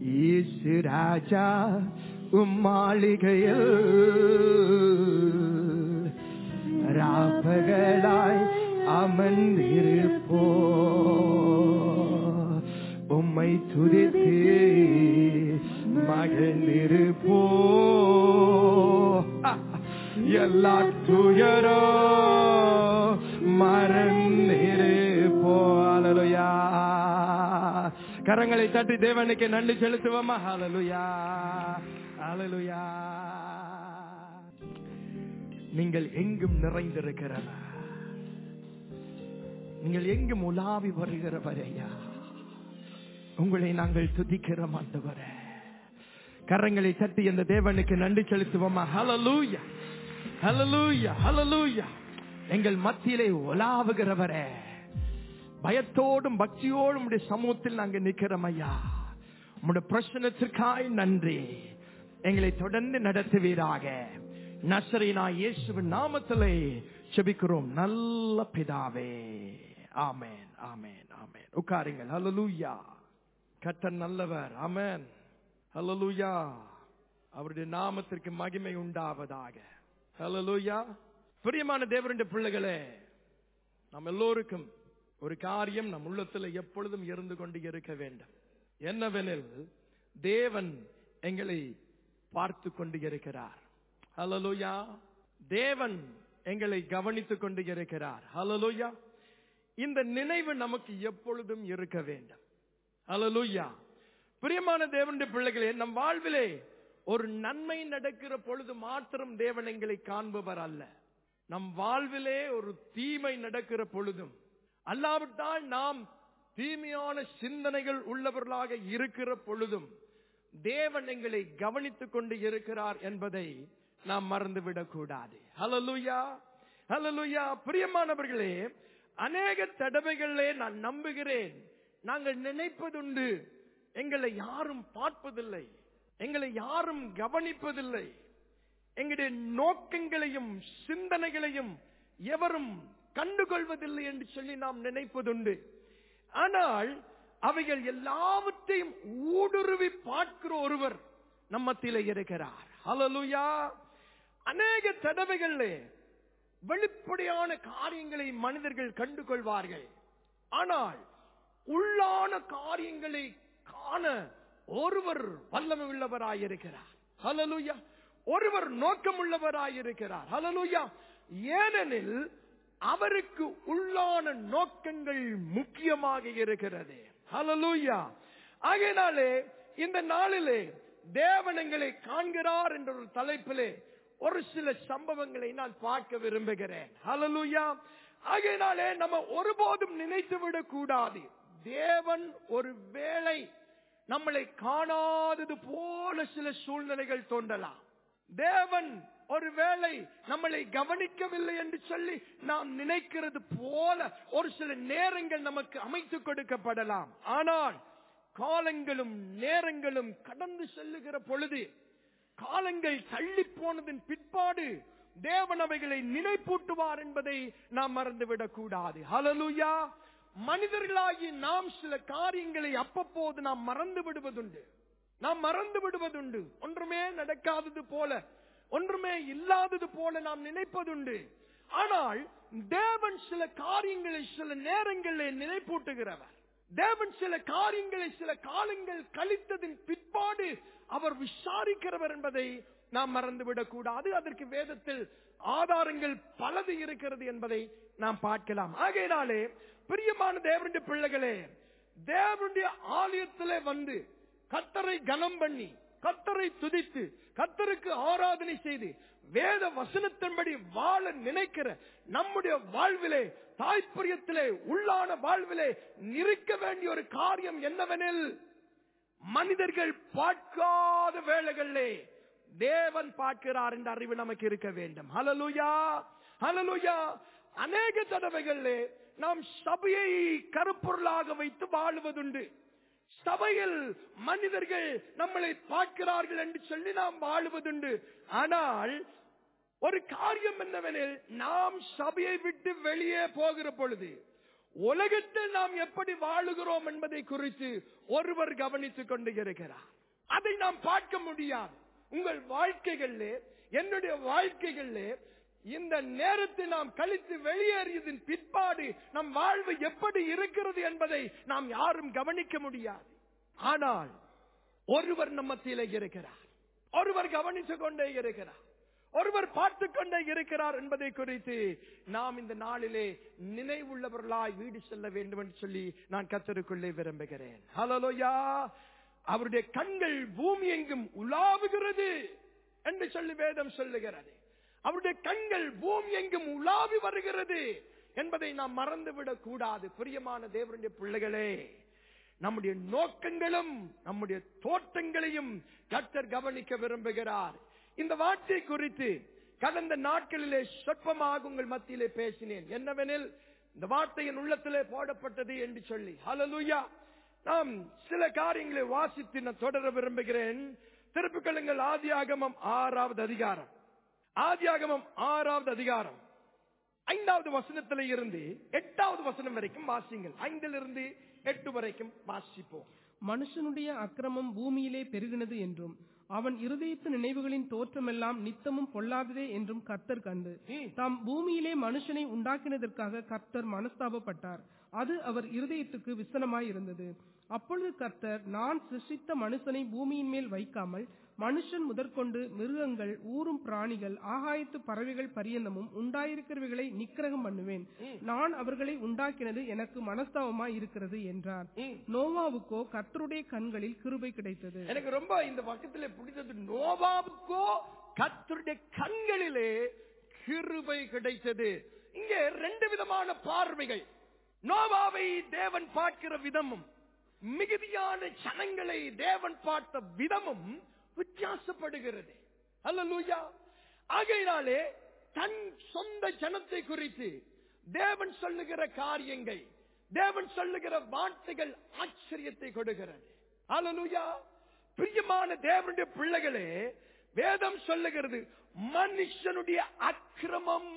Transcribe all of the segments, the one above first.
இயேசு ராஜா உம் மாளிகையில் ராப்பகலாய் அமர்ந்திருப்போ உம்மை துதித்து மகிழ்ந்திருப்போ எல்லா துயரோ மறந்திருப்போ அலலுயா கரங்களை தட்டி தேவனுக்கு நன்றி செலுத்துவோமா ஹalleluya ஹalleluya நீங்கள் எங்கும் நிறைந்திருக்கிறவர் நீங்கள் எங்கும் உலாவி வருகிறவரையா உங்களை நாங்கள் துதிக்கிறோம் ஆண்டவரே கரங்களை தட்டி அந்த தேவனுக்கு நன்றி செலுத்துவோமா ஹalleluya ஹalleluya ஹalleluya எங்கள் மத்தியிலே உலாவுகிறவரே பயத்தோடும் பக்தியோடும் உடைய சமூகத்தில் நாங்க நிக்கிறோம் ஐயா உங்களுடைய பிரச்சனத்திற்காய் நன்றி எங்களை தொடர்ந்து நடத்துவீராக நசரீனா இயேசுவின் நாமத்திலே செபிக்கிறோம் நல்ல பிதாவே ஆமென் ஆமென் ஆமென் உட்காருங்கள் ஹalleluya கர்த்தர் நல்லவர் ஆமென் ஹalleluya அவருடைய நாமத்திற்கு மகிமை உண்டாவதாக ஹalleluya பிரியமான தேவருடைய பிள்ளைகளே நம்ம எல்லோருக்கும் ஒரு காரியம் நம் உள்ளத்தில் எப்பொழுதும் இருந்து கொண்டு இருக்க வேண்டும் என்னவெனில் தேவன் எங்களை பார்த்து கொண்டு இருக்கிறார் ஹலலுயா தேவன் எங்களை கவனித்துக் கொண்டு இருக்கிறார் ஹலலுயா இந்த நினைவு நமக்கு எப்பொழுதும் இருக்க வேண்டும் ஹலலுயா பிரியமான தேவனுடைய பிள்ளைகளே நம் வாழ்விலே ஒரு நன்மை நடக்கிற பொழுது மாத்திரம் தேவன் எங்களை காண்பவர் அல்ல நம் வாழ்விலே ஒரு தீமை நடக்கிற பொழுதும் அல்லாவிட்டால் நாம் தீமையான சிந்தனைகள் உள்ளவர்களாக இருக்கிற பொழுதும் தேவன் எங்களை கவனித்துக் கொண்டு இருக்கிறார் என்பதை நாம் மறந்துவிடக் கூடாது ஹலலுயா ஹலலுயா பிரியமானவர்களே அநேக தடவைகளிலே நான் நம்புகிறேன் நாங்கள் நினைப்பதுண்டு எங்களை யாரும் பார்ப்பதில்லை எங்களை யாரும் கவனிப்பதில்லை எங்களுடைய நோக்கங்களையும் சிந்தனைகளையும் எவரும் கண்டுகொள்வதில்லை என்று சொல்லி நாம் நினைப்பதுண்டு ஆனால் அவைகள் எல்லாவற்றையும் ஊடுருவி பார்க்கிற ஒருவர் நம்மத்திலே இருக்கிறார் ஹலலுயா அநேக தடவைகளிலே வெளிப்படையான காரியங்களை மனிதர்கள் கண்டுகொள்வார்கள் ஆனால் உள்ளான காரியங்களை காண ஒருவர் வல்லமை உள்ளவராயிருக்கிறார் ஹலலுயா ஒருவர் நோக்கம் உள்ளவராயிருக்கிறார் ஹலலுயா ஏனெனில் அவருக்கு உள்ளான நோக்கங்கள் முக்கியமாக இருக்கிறது ஹலலூயா ஆகையினாலே இந்த நாளிலே தேவனங்களை காண்கிறார் என்ற ஒரு தலைப்பிலே ஒரு சில சம்பவங்களை நான் பார்க்க விரும்புகிறேன் ஹலலூயா ஆகையினாலே நம்ம ஒருபோதும் நினைத்து விடக் கூடாது தேவன் ஒரு வேளை நம்மளை காணாதது போல சில சூழ்நிலைகள் தோன்றலாம் தேவன் ஒருவேளை நம்மளை கவனிக்கவில்லை என்று சொல்லி நாம் நினைக்கிறது போல ஒரு சில நேரங்கள் நமக்கு அமைத்து கொடுக்கப்படலாம் ஆனால் காலங்களும் நேரங்களும் கடந்து செல்லுகிற பொழுது காலங்கள் தள்ளி போனதின் பிற்பாடு தேவன் அவைகளை நினைப்பூட்டுவார் என்பதை நாம் மறந்துவிடக் கூடாது ஹலலுயா மனிதர்களாகி நாம் சில காரியங்களை அப்பப்போது நாம் மறந்து விடுவதுண்டு நாம் மறந்து விடுவதுண்டு ஒன்றுமே நடக்காதது போல ஒன்றுமே இல்லாதது போல நாம் நினைப்பதுண்டு ஆனால் தேவன் சில காரியங்களை சில நேரங்களில் நினைப்பூட்டுகிறவர் தேவன் சில காரியங்களை சில காலங்கள் கழித்ததின் பிற்பாடு அவர் விசாரிக்கிறவர் என்பதை நாம் மறந்துவிடக் கூடாது அதற்கு வேதத்தில் ஆதாரங்கள் பலது இருக்கிறது என்பதை நாம் பார்க்கலாம் ஆகையினாலே பிரியமான தேவனுடைய பிள்ளைகளே தேவனுடைய ஆலயத்திலே வந்து கத்தரை கனம் பண்ணி கத்தரை துதித்து கத்தருக்கு ஆராதனை செய்து வேத வசனத்தின்படி வாழ நினைக்கிற நம்முடைய வாழ்விலே தாய்ப்பரியத்திலே உள்ளான வாழ்விலே நிற்க வேண்டிய ஒரு காரியம் என்னவெனில் மனிதர்கள் பார்க்காத வேளைகளிலே தேவன் பார்க்கிறார் என்ற அறிவு நமக்கு இருக்க வேண்டும் ஹலலுயா ஹலலுயா அநேக தடவைகளிலே நாம் சபையை கருப்பொருளாக வைத்து வாழுவதுண்டு சபையில் மனிதர்கள் நம்மளை பார்க்கிறார்கள் என்று சொல்லி நாம் வாழுவதுண்டு ஆனால் ஒரு காரியம் என்னவெனில் நாம் சபையை விட்டு வெளியே போகிற பொழுது உலகத்தில் நாம் எப்படி வாழுகிறோம் என்பதை குறித்து ஒருவர் கவனித்துக் கொண்டு இருக்கிறார் அதை நாம் பார்க்க முடியாது உங்கள் வாழ்க்கைகளிலே என்னுடைய வாழ்க்கைகளிலே இந்த நேரத்தை நாம் கழித்து வெளியேறியதின் பிற்பாடு நம் வாழ்வு எப்படி இருக்கிறது என்பதை நாம் யாரும் கவனிக்க முடியாது ஆனால் ஒருவர் நம்ம மத்தியிலே இருக்கிறார் ஒருவர் கவனித்துக் கொண்டே இருக்கிறார் ஒருவர் பார்த்து கொண்டே இருக்கிறார் என்பதை குறித்து நாம் இந்த நாளிலே நினைவுள்ளவர்களாய் வீடு செல்ல வேண்டும் என்று சொல்லி நான் கத்தருக்குள்ளே விரும்புகிறேன் ஹலோயா அவருடைய கண்கள் பூமி எங்கும் உலாவுகிறது என்று சொல்லி வேதம் சொல்லுகிறது அவருடைய கண்கள் பூமி எங்கும் உலாவி வருகிறது என்பதை நாம் மறந்துவிடக் கூடாது பிரியமான தேவனுடைய பிள்ளைகளே நம்முடைய நோக்கங்களும் நம்முடைய தோற்றங்களையும் கர்த்தர் கவனிக்க விரும்புகிறார் இந்த வார்த்தை குறித்து கடந்த நாட்களிலே சொற்பமாக உங்கள் மத்தியிலே பேசினேன் என்னவெனில் இந்த வார்த்தையின் உள்ளத்திலே போடப்பட்டது என்று சொல்லி ஹalleluya நாம் சில காரியங்களை வாசித்து நான் தொடர விரும்புகிறேன் திருப்பிக் கொள்ளுங்கள் ஆதியாகமம் ஆறாவது அதிகாரம் ஆதியாகமம் ஆறாவது அதிகாரம் ஐந்தாவது வசனத்தில இருந்து எட்டாவது வசனம் வரைக்கும் வாசிங்கள் ஐந்திலிருந்து எட்டு வரைக்கும் வாசிப்போம் மனுஷனுடைய அக்கிரமம் பூமியிலே பெருகினது என்றும் அவன் இருதயத்து நினைவுகளின் தோற்றமெல்லாம் நித்தமும் பொல்லாததே என்றும் கர்த்தர் கண்டு ம். தாம் பூமியிலே மனுஷனை உண்டாக்கினதற்காக கர்த்தர் மனஸ்தாபப்பட்டார் அது அவர் இருதயத்துக்கு விசனமாய் இருந்தது அப்பொழுது கர்த்தர் நான் சிருஷ்டித்த மனுஷனை பூமியின் மேல் வைக்காமல் மனுஷன் முதற்கொண்டு மிருகங்கள் ஊரும் பிராணிகள் ஆகாயத்து பறவைகள் பரியந்தமும் உண்டாயிருக்கிறவைகளை நிக்கிரகம் பண்ணுவேன் நான் அவர்களை உண்டாக்கினது எனக்கு மனஸ்தாபமாய் இருக்கிறது என்றார் ம். நோவாவுக்கோ கர்த்தருடைய கண்களில் கிருபை கிடைத்தது எனக்கு ரொம்ப இந்த பக்கத்திலே பிடித்தது நோவாவுக்கோ கர்த்தருடைய கண்களிலே கிருபை கிடைத்தது இங்கே ரெண்டு விதமான பார்வைகள் நோவாவை தேவன் பார்க்கிற விதமும் மிகுதியான ஜனங்களை தேவன் பார்த்த விதமும் வித்தியாசப்படுகிறது அல்லூயா ஆகையினாலே தன் சொந்த ஜனத்தை குறித்து தேவன் சொல்லுகிற காரியங்கள் தேவன் சொல்லுகிற வார்த்தைகள் ஆச்சரியத்தை கொடுக்கிறது அல்லூயா பிரியமான தேவனுடைய பிள்ளைகளே வேதம் சொல்லுகிறது மனுஷனுடைய அக்கிரமம்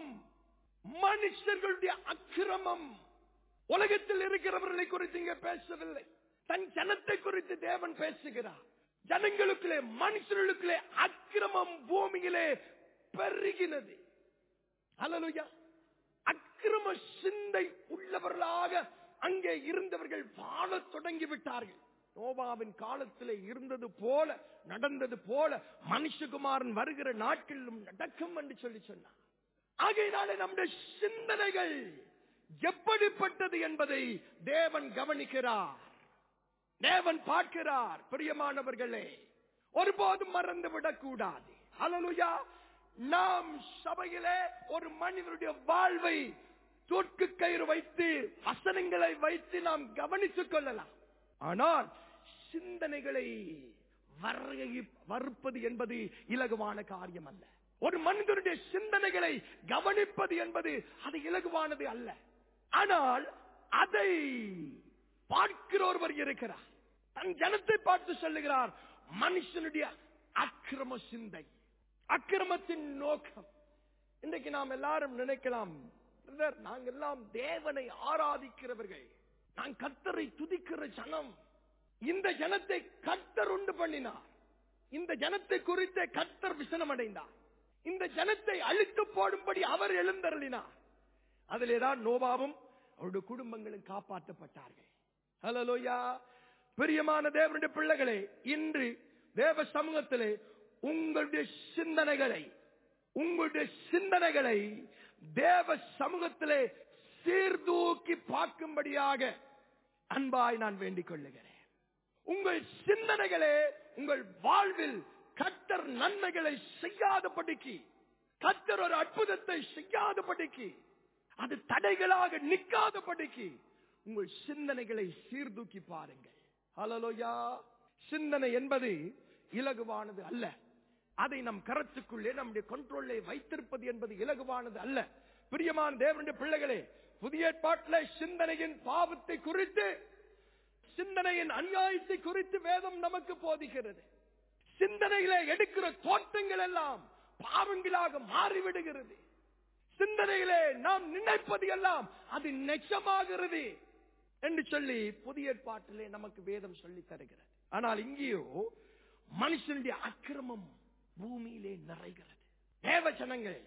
மனுஷர்களுடைய அக்கிரமம் உலகத்தில் இருக்கிறவர்களை குறித்து இங்க பேசவில்லை தன் ஜனத்தை குறித்து தேவன் பேசுகிறார் ஜனங்களுக்குள்ளே மனுஷர்களுக்குள்ளே அக்கிரமம் பூமியிலே பெருகினது அல்லலுயா அக்கிரம சிந்தை உள்ளவர்களாக அங்கே இருந்தவர்கள் வாழத் தொடங்கி விட்டார்கள் நோபாவின் காலத்திலே இருந்தது போல நடந்தது போல மனுஷகுமாரன் வருகிற நாட்களிலும் நடக்கும் என்று சொல்லி சொன்னார் ஆகையினாலே நம்முடைய சிந்தனைகள் எப்படிப்பட்டது என்பதை தேவன் கவனிக்கிறார் தேவன் பார்க்கிறார் பிரியமானவர்களே ஒருபோதும் மறந்து விடக்கூடாது அல்லலுயா நாம் சபையிலே ஒரு மனிதனுடைய வாழ்வை தூக்கு கயிறு வைத்து வசனங்களை வைத்து நாம் கவனித்துக் கொள்ளலாம் ஆனால் சிந்தனைகளை வரைய- வறுப்பது என்பது இலகுவான காரியம் அல்ல ஒரு மனிதனுடைய சிந்தனைகளை கவனிப்பது என்பது அது இலகுவானது அல்ல ஆனால் அதை பார்க்கிற ஒருவர் இருக்கிறார் தன் ஜனத்தை பார்த்து சொல்லுகிறார் மனுஷனுடைய அக்கிரம சிந்தை அக்கிரமத்தின் நோக்கம் இன்றைக்கு நாம் எல்லாரும் நினைக்கலாம் "பிரதர், நாங்கள் எல்லாம் தேவனை ஆராதிக்கிறவர்கள் நான் கர்த்தரை துதிக்கிற ஜனம் இந்த ஜனத்தை கர்த்தர் உண்டு பண்ணினார் இந்த ஜனத்தை குறித்த கர்த்தர் விசனம் அடைந்தார் இந்த ஜனத்தை அழித்து போடும்படி அவர் எழுந்தருளினார் அதிலேதான் நோபாவும் அவருடைய குடும்பங்களும் காப்பாற்றப்பட்டார்கள் ஹலலோயா பிரியமான தேவனுடைய பிள்ளைகளே இன்று தேவ சமூகத்திலே உங்களுடைய சிந்தனைகளை உங்களுடைய சிந்தனைகளை தேவ சமூகத்திலே சீர்தூக்கி பார்க்கும்படியாக அன்பாய் நான் வேண்டிக் கொள்ளுகிறேன் உங்கள் சிந்தனைகளே உங்கள் வாழ்வில் கத்தர் நன்மைகளை செய்யாதபடிக்கு கத்தர் ஒரு அற்புதத்தை செய்யாதபடிக்கு அது தடைகளாக நிற்காதபடிக்கு உங்கள் சிந்தனைகளை சீர்தூக்கி பாருங்கள் ஹலலோயா சிந்தனை என்பது இலகுவானது அல்ல அதை நம் கரத்துக்குள்ளே நம்முடைய கண்ட்ரோல்லே வைத்திருப்பது என்பது இலகுவானது அல்ல பிரியமான தேவனுடைய பிள்ளைகளே புதிய ஏற்பாட்டிலே சிந்தனையின் பாவத்தை குறித்து சிந்தனையின் அநியாயத்தை குறித்து வேதம் நமக்கு போதிக்கிறது சிந்தனையில எடுக்கிற தோட்டங்கள் எல்லாம் பாவங்களாக மாறிவிடுகிறது சிந்தனையிலே நாம் நினைப்பது எல்லாம் அது நிஜமாகிறது என்று சொல்லி புதிய ஏற்பாட்டிலே நமக்கு வேதம் சொல்லி தருகிறது ஆனால் இங்கேயோ மனுஷனுடைய அக்கிரமம் பூமியிலே நிறைகிறது தேவ ஜனங்கள்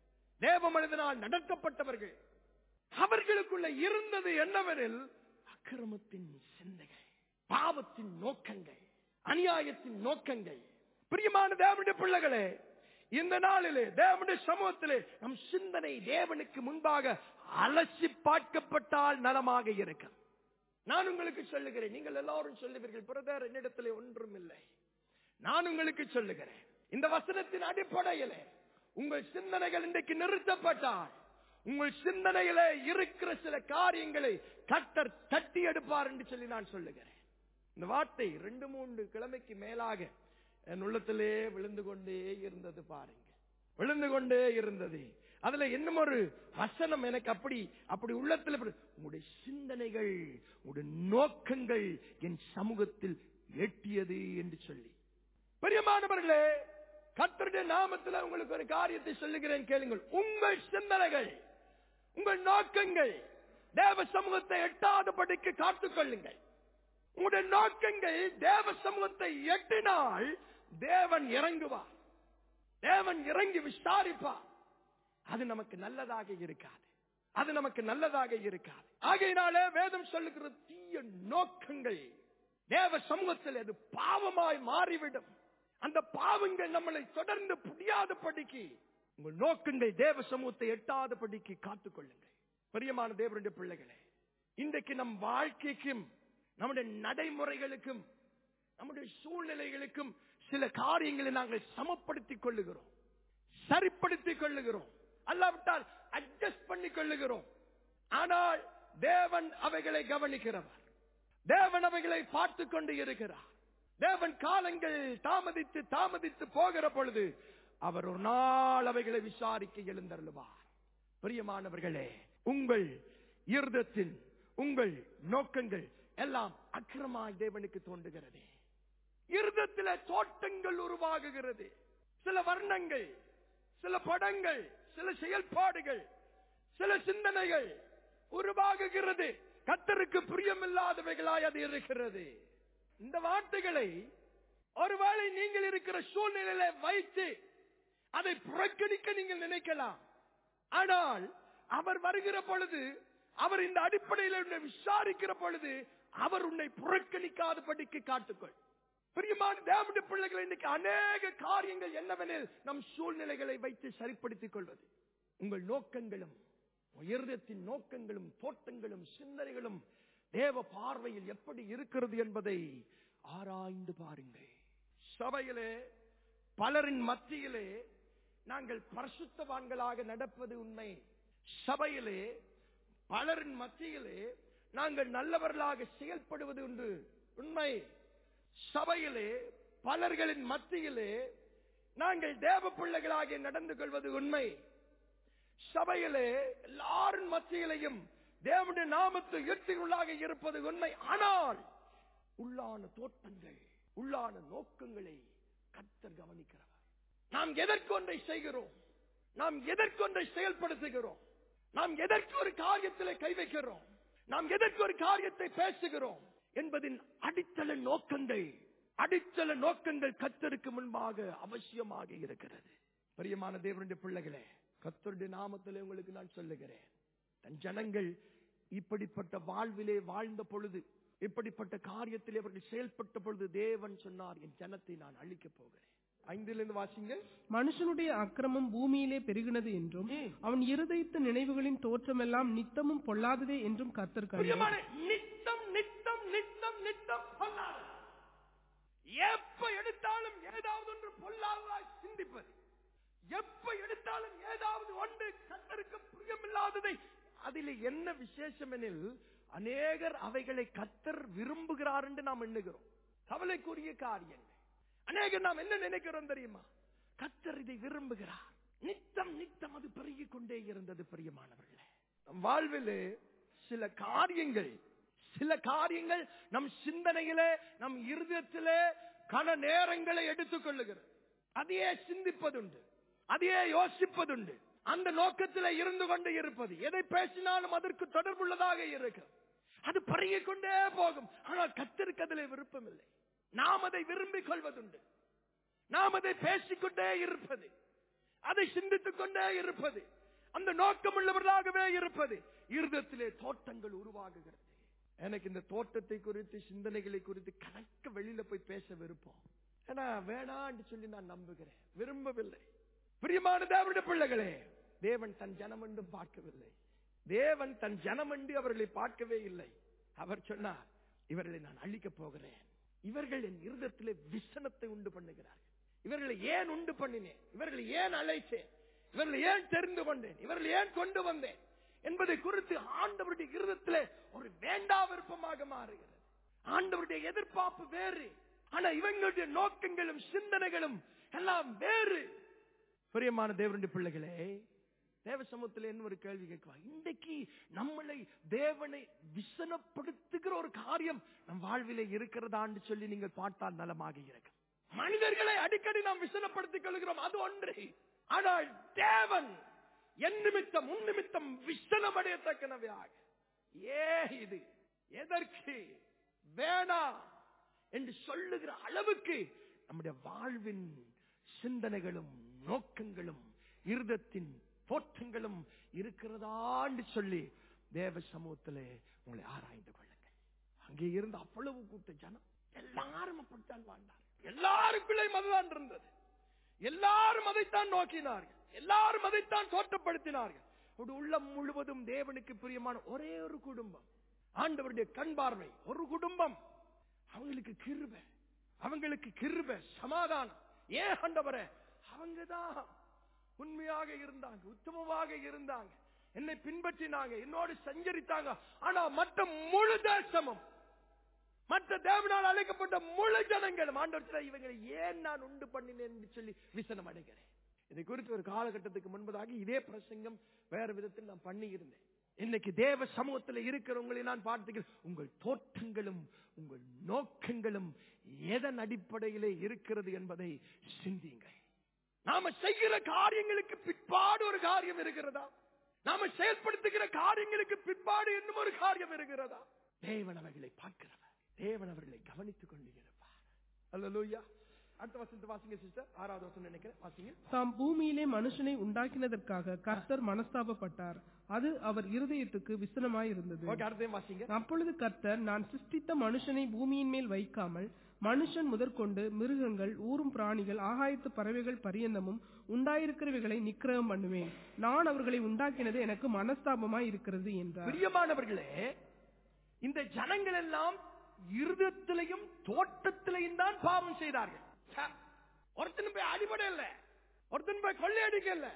தேவ மனிதனால் நடத்தப்பட்டவர்கள் அவர்களுக்குள்ள இருந்தது என்னவெனில் அக்கிரமத்தின் சிந்தைகள் பாவத்தின் நோக்கங்கள் அநியாயத்தின் நோக்கங்கள் பிரியமான தேவனுடைய பிள்ளைகளே இந்த நாளிலே தேவனுடைய சமூகத்திலே நம் சிந்தனை தேவனுக்கு முன்பாக அலசி பார்க்கப்பட்டால் நலமாக இருக்கும் நான் உங்களுக்கு சொல்லுகிறேன் நீங்கள் எல்லாரும் சொல்லுவீர்கள் பிரதர் என்னிடத்திலே ஒன்றும் இல்லை நான் உங்களுக்கு சொல்லுகிறேன் இந்த வசனத்தின் அடிப்படையிலே உங்கள் சிந்தனைகள் இன்றைக்கு நிறுத்தப்பட்டால் உங்கள் சிந்தனையில இருக்கிற சில காரியங்களை கட்டர் தட்டி எடுப்பார் என்று சொல்லி நான் சொல்லுகிறேன் இந்த வார்த்தை ரெண்டு மூன்று கிழமைக்கு மேலாக என் உள்ளத்திலே விழுந்து கொண்டே இருந்தது பாருங்க விழுந்து கொண்டே இருந்தது அதுல இன்னும் ஒரு வசனம் எனக்கு அப்படி அப்படி உள்ளத்தில் இப்படி, உங்களுடைய சிந்தனைகள் உங்களுடைய நோக்கங்கள் என் சமூகத்தில் எட்டியது என்று சொல்லி பெரியமானவர்களே கர்த்தருடைய நாமத்தில் உங்களுக்கு ஒரு காரியத்தை சொல்லுகிறேன் கேளுங்கள் உங்கள் சிந்தனைகள் உங்கள் நோக்கங்கள் தேவ சமூகத்தை எட்டாதபடிக்கு காத்துக் கொள்ளுங்கள் உங்களுடைய நோக்கங்கள் தேவ சமூகத்தை எட்டினால் தேவன் இறங்குவார் தேவன் இறங்கி விசாரிப்பார் அது நமக்கு நல்லதாக இருக்காது அது நமக்கு நல்லதாக இருக்காது ஆகையினாலே வேதம் சொல்லுகிற தீய நோக்கங்கள் தேவ சமூகத்தில் அது பாவமாய் மாறிவிடும் அந்த பாவங்கள் நம்மளை தொடர்ந்து புரியாதபடிக்கு உங்கள் நோக்கங்கள் தேவ சமூகத்தை எட்டாதபடிக்கு காத்துக் கொள்ளுங்கள் பிரியமான தேவனுடைய பிள்ளைகளே இன்றைக்கு நம் வாழ்க்கைக்கும் நம்முடைய நடைமுறைகளுக்கும் நம்முடைய சூழ்நிலைகளுக்கும் சில காரியங்களை நாங்கள் சமப்படுத்திக் கொள்ளுகிறோம் சரிப்படுத்திக் கொள்ளுகிறோம் அல்லாவிட்டால் அட்ஜஸ்ட் பண்ணிக் கொள்ளுகிறோம் ஆனால் தேவன் அவைகளை கவனிக்கிறவர் தேவன் அவைகளை பார்த்துக் கொண்டு இருக்கிறார் தேவன் காலங்கள் தாமதித்து தாமதித்து போகிற பொழுது அவர் ஒரு நாள் அவைகளை விசாரிக்க எழுந்தருளுவார் பிரியமானவர்களே உங்கள் இருதத்தின் உங்கள் நோக்கங்கள் எல்லாம் அக்கிரமாய் தேவனுக்கு தோன்றுகிறது இருதத்தில தோட்டங்கள் உருவாகுகிறது சில வர்ணங்கள் சில படங்கள் சில செயல்பாடுகள் சில சிந்தனைகள் உருவாகுகிறது கத்தருக்கு பிரியமில்லாதவைகளாய் அது இருக்கிறது இந்த வார்த்தைகளை ஒருவேளை நீங்கள் இருக்கிற சூழ்நிலையில வைத்து அதை புறக்கணிக்க நீங்கள் நினைக்கலாம் ஆனால் அவர் வருகிற பொழுது அவர் இந்த அடிப்படையில் உன்னை விசாரிக்கிற பொழுது அவர் உன்னை புறக்கணிக்காதபடிக்கு காட்டுக்கொள் பிரியமான தேவனுடைய பிள்ளைகள் இன்னைக்கு அநேக காரியங்கள் என்னவெனில் நம் சூழ்நிலைகளை வைத்து சரிப்படுத்திக் கொள்வது உங்கள் நோக்கங்களும் உயர்தத்தின் நோக்கங்களும் தோட்டங்களும் சிந்தனைகளும் தேவ பார்வையில் எப்படி இருக்கிறது என்பதை ஆராய்ந்து பாருங்கள் சபையிலே பலரின் மத்தியிலே நாங்கள் பரிசுத்தவான்களாக நடப்பது உண்மை சபையிலே பலரின் மத்தியிலே நாங்கள் நல்லவர்களாக செயல்படுவது உண்டு உண்மை சபையிலே பலர்களின் மத்தியிலே நாங்கள் தேவ பிள்ளைகளாக நடந்து கொள்வது உண்மை சபையிலே எல்லாரின் மத்தியிலையும் தேவனுடைய நாமத்தை உயர்த்திகளாக இருப்பது உண்மை ஆனால் உள்ளான தோட்டங்கள் உள்ளான நோக்கங்களை கத்தர் கவனிக்கிறவர் நாம் எதற்கொன்றை செய்கிறோம் நாம் எதற்கொன்றை செயல்படுத்துகிறோம் நாம் எதற்கு ஒரு காரியத்திலே கை வைக்கிறோம் நாம் எதற்கு ஒரு காரியத்தை பேசுகிறோம் என்பதின் அடித்தள நோக்கங்கள் அடித்தள நோக்கங்கள் கத்தருக்கு முன்பாக அவசியமாக இருக்கிறது பிரியமான தேவனுடைய பிள்ளைகளே கத்தருடைய நாமத்திலே உங்களுக்கு நான் சொல்லுகிறேன் தன் ஜனங்கள் இப்படிப்பட்ட வாழ்விலே வாழ்ந்த பொழுது இப்படிப்பட்ட காரியத்திலே அவர்கள் செயல்பட்ட பொழுது தேவன் சொன்னார் என் ஜனத்தை நான் அழிக்கப் போகிறேன் ஐந்திலிருந்து வாசிங்க மனுஷனுடைய அக்கிரமம் பூமியிலே பெருகினது என்றும் ம். அவன் இருதயத்து நினைவுகளின் தோற்றமெல்லாம் நித்தமும் பொல்லாததே என்றும் கர்த்தர் கண்டார் பிரியமான நித்தம் நித்தம் நித்தம் நித்தம் பொல்லாது எப்ப எடுத்தாலும் ஏதாவது ஒன்று பொல்லாததாய் சிந்திப்பது எப்ப எடுத்தாலும் ஏதாவது ஒன்று கத்தருக்கு பிரியமில்லாததை அதில் என்ன விசேஷம் எனில் அநேகர் அவைகளை கத்தர் விரும்புகிறார் என்று நாம் எண்ணுகிறோம் கவலைக்குரிய காரியங்கள் அநேகர் நாம் என்ன நினைக்கிறோம் தெரியுமா கத்தர் இதை விரும்புகிறார் நித்தம் நித்தம் அது பெருகிக் கொண்டே இருந்தது பிரியமானவர்களே நம் வாழ்விலே சில காரியங்கள் சில காரியங்கள் நம் சிந்தனையிலே நம் இருதயத்திலே கன நேரங்களை எடுத்துக் கொள்ளுகிறது அதையே சிந்திப்பதுண்டு அதையே யோசிப்பதுண்டு அந்த நோக்கத்தில் இருந்து கொண்டு இருப்பது எதை பேசினாலும் அதற்கு தொடர்புள்ளதாக இருக்கும் அது பரங்கிக் கொண்டே போகும் ஆனால் கத்திற்கு அதில் விருப்பம் இல்லை நாம் அதை விரும்பிக் கொள்வதுண்டு நாம் அதை பேசிக்கொண்டே இருப்பது அதை சிந்தித்துக் கொண்டே இருப்பது அந்த நோக்கம் உள்ளவர்களாகவே இருப்பது இருதத்திலே தோட்டங்கள் உருவாகுகிறது எனக்கு இந்த தோட்டத்தை குறித்து சிந்தனைகளை குறித்து கணக்க வெளியில போய் பேச விருப்பம் ஏன்னா வேணான்னு சொல்லி நான் நம்புகிறேன் விரும்பவில்லை பிரியமான தேவனுடைய பிள்ளைகளே தேவன் தன் ஜனம் என்றும் பார்க்கவில்லை தேவன் தன் ஜனம் என்று அவர்களை பார்க்கவே இல்லை அவர் சொன்னார் இவர்களை நான் அழிக்கப் போகிறேன் இவர்கள் என் இருதத்திலே விசனத்தை உண்டு பண்ணுகிறார்கள் இவர்களை ஏன் உண்டு பண்ணினேன் இவர்களை ஏன் அழைத்தேன் இவர்களை ஏன் தெரிந்து கொண்டேன் இவர்களை ஏன் கொண்டு வந்தேன் என்பதை குறித்து ஆண்டவருடைய இருதத்திலே ஒரு வேண்டா விருப்பமாக மாறுகிறது ஆண்டவருடைய எதிர்பார்ப்பு வேறு ஆனா இவங்களுடைய நோக்கங்களும் சிந்தனைகளும் எல்லாம் வேறு பிரியமான தேவனுடைய பிள்ளைகளே தேவ சமூகத்தில் என்ன ஒரு கேள்வி கேட்குவா இன்றைக்கு நம்மளை தேவனை விசனப்படுத்துகிற ஒரு காரியம் நம் வாழ்விலே இருக்கிறதான்னு சொல்லி நீங்கள் பார்த்தால் நலமாக இருக்கும் மனிதர்களை அடிக்கடி நாம் விசனப்படுத்திக் கொள்கிறோம் அது ஒன்று ஆனால் தேவன் என் நிமித்தம் உன் நிமித்தம் விசனமடையத்தக்கனவையாக ஏ இது எதற்கு வேணா என்று சொல்லுகிற அளவுக்கு நம்முடைய வாழ்வின் சிந்தனைகளும் நோக்கங்களும் இருதத்தின் தோற்றங்களும் இருக்கிறதான்னு சொல்லி தேவ சமூகத்திலே உங்களை ஆராய்ந்து கொள்ளுங்கள் அங்கே இருந்த அவ்வளவு கூட்ட ஜனம் எல்லாரும் அப்படித்தான் வாழ்ந்தார் எல்லாருக்குள்ளே அதுதான் இருந்தது எல்லாரும் அதைத்தான் நோக்கினார்கள் எல்லாரும் அதைத்தான் தோற்றப்படுத்தினார்கள் ஒரு உள்ளம் முழுவதும் தேவனுக்கு பிரியமான ஒரே ஒரு குடும்பம் ஆண்டவருடைய கண் பார்வை ஒரு குடும்பம் அவங்களுக்கு கிருப அவங்களுக்கு கிருப சமாதானம் ஏன் ஆண்டவரே அவங்கதான் உண்மையாக இருந்தாங்க உத்தமமாக இருந்தாங்க என்னை பின்பற்றினாங்க என்னோடு சஞ்சரித்தாங்க ஆனா மற்ற முழு தேசமும் மற்ற தேவனால் அழைக்கப்பட்ட முழு ஜனங்களும் ஆண்டவர் இவங்களை ஏன் நான் உண்டு பண்ணினேன் என்று சொல்லி விசனம் அடைகிறேன் இதை குறித்து ஒரு காலகட்டத்துக்கு முன்பதாக இதே பிரசங்கம் வேற விதத்தில் நான் பண்ணி இருந்தேன் இன்னைக்கு தேவ சமூகத்தில் இருக்கிறவங்களை நான் பார்த்துக்கிறேன் உங்கள் தோற்றங்களும் உங்கள் நோக்கங்களும் எதன் அடிப்படையிலே இருக்கிறது என்பதை சிந்தியுங்கள் நாம செய்கிற காரியங்களுக்கு பிற்பாடு ஒரு காரியம் இருக்கிறதா நாம செயல்படுத்துகிற காரியங்களுக்கு பிற்பாடு இன்னும் ஒரு காரியம் இருக்கிறதா தேவன் அவர்களை பார்க்கிறவர் தேவன் அவர்களை கவனித்துக் கொண்டு இருப்பார் அல்லலூயா அடுத்த வசனத்தை வாசிங்க சிஸ்டர் ஆறாவது வசனம் நினைக்கிறேன் வாசிங்க தாம் பூமியிலே மனுஷனை உண்டாக்கினதற்காக கர்த்தர் மனஸ்தாபப்பட்டார் அது அவர் இருதயத்துக்கு விசனமாய் இருந்தது ஓகே அடுத்தையும் வாசிங்க அப்பொழுது கர்த்தர் நான் சிருஷ்டித்த மனுஷனை பூமியின் மேல் வைக்காமல் மனுஷன் முதற்கொண்டு மிருகங்கள் ஊரும் பிராணிகள் ஆகாயத்து பறவைகள் பரியந்தமும் உண்டாயிருக்கிறவைகளை நிக்கிரகம் பண்ணுவேன் நான் அவர்களை உண்டாக்கினது எனக்கு மனஸ்தாபமாய் இருக்கிறது என்றார் பிரியமானவர்களே இந்த ஜனங்கள் எல்லாம் இருதத்திலையும் தோட்டத்திலையும் தான் பாவம் செய்தார்கள் ச்ச, ஒருத்தனும் போய் அடிபட இல்ல ஒருத்தன் போய் கொள்ளையடிக்க இல்ல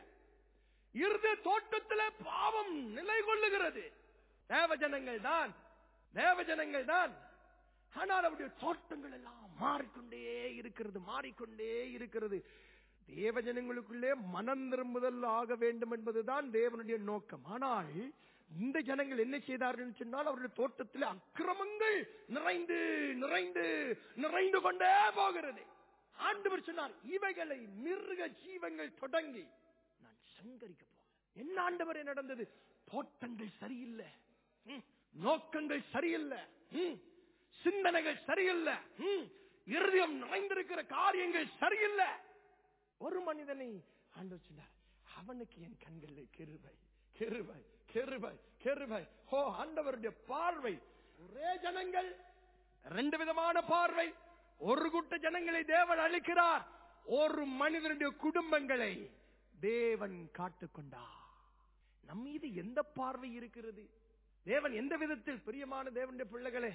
இருத தோட்டத்திலே பாவம் நிலை கொள்ளுகிறது தேவ ஜனங்கள் தான் தேவ ஜனங்கள் தான் ஆனால் அவருடைய தோட்டங்கள் எல்லாம் மாறிக்கொண்டே இருக்கிறது மாறிக்கொண்டே இருக்கிறது தேவ ஜனங்களுக்குள்ளே மனம் திரும்புதல் ஆக வேண்டும் என்பதுதான் தேவனுடைய நோக்கம் ஆனால் இந்த ஜனங்கள் என்ன செய்தார்கள் சொன்னால் அவருடைய தோட்டத்தில் அக்கிரமங்கள் நிறைந்து நிறைந்து நிறைந்து கொண்டே போகிறது ஆண்டவர் சொன்னார் இவைகளை மிருக ஜீவங்கள் தொடங்கி நான் சங்கரிக்க போகிறேன் என்ன ஆண்டவரே நடந்தது தோட்டங்கள் சரியில்லை ம், நோக்கங்கள் சரியில்லை ம், சிந்தனைகள் சரியில்லை ம், இருதயம் நிறைந்திருக்கிற காரியங்கள் சரியில்லை ஒரு மனிதனை ஆண்டவர் சொன்னார் அவனுக்கு என் கண்களில் கிருபை கிருபை கிருபை கிருபை ஓ ஆண்டவருடைய பார்வை ஒரே ஜனங்கள் ரெண்டு விதமான பார்வை ஒரு கூட்ட ஜனங்களை தேவன் அளிக்கிறார் ஒரு மனிதனுடைய குடும்பங்களை தேவன் காட்டுக்கொண்டார் நம் மீது எந்த பார்வை இருக்கிறது தேவன் எந்த விதத்தில் பிரியமான தேவனுடைய பிள்ளைகளே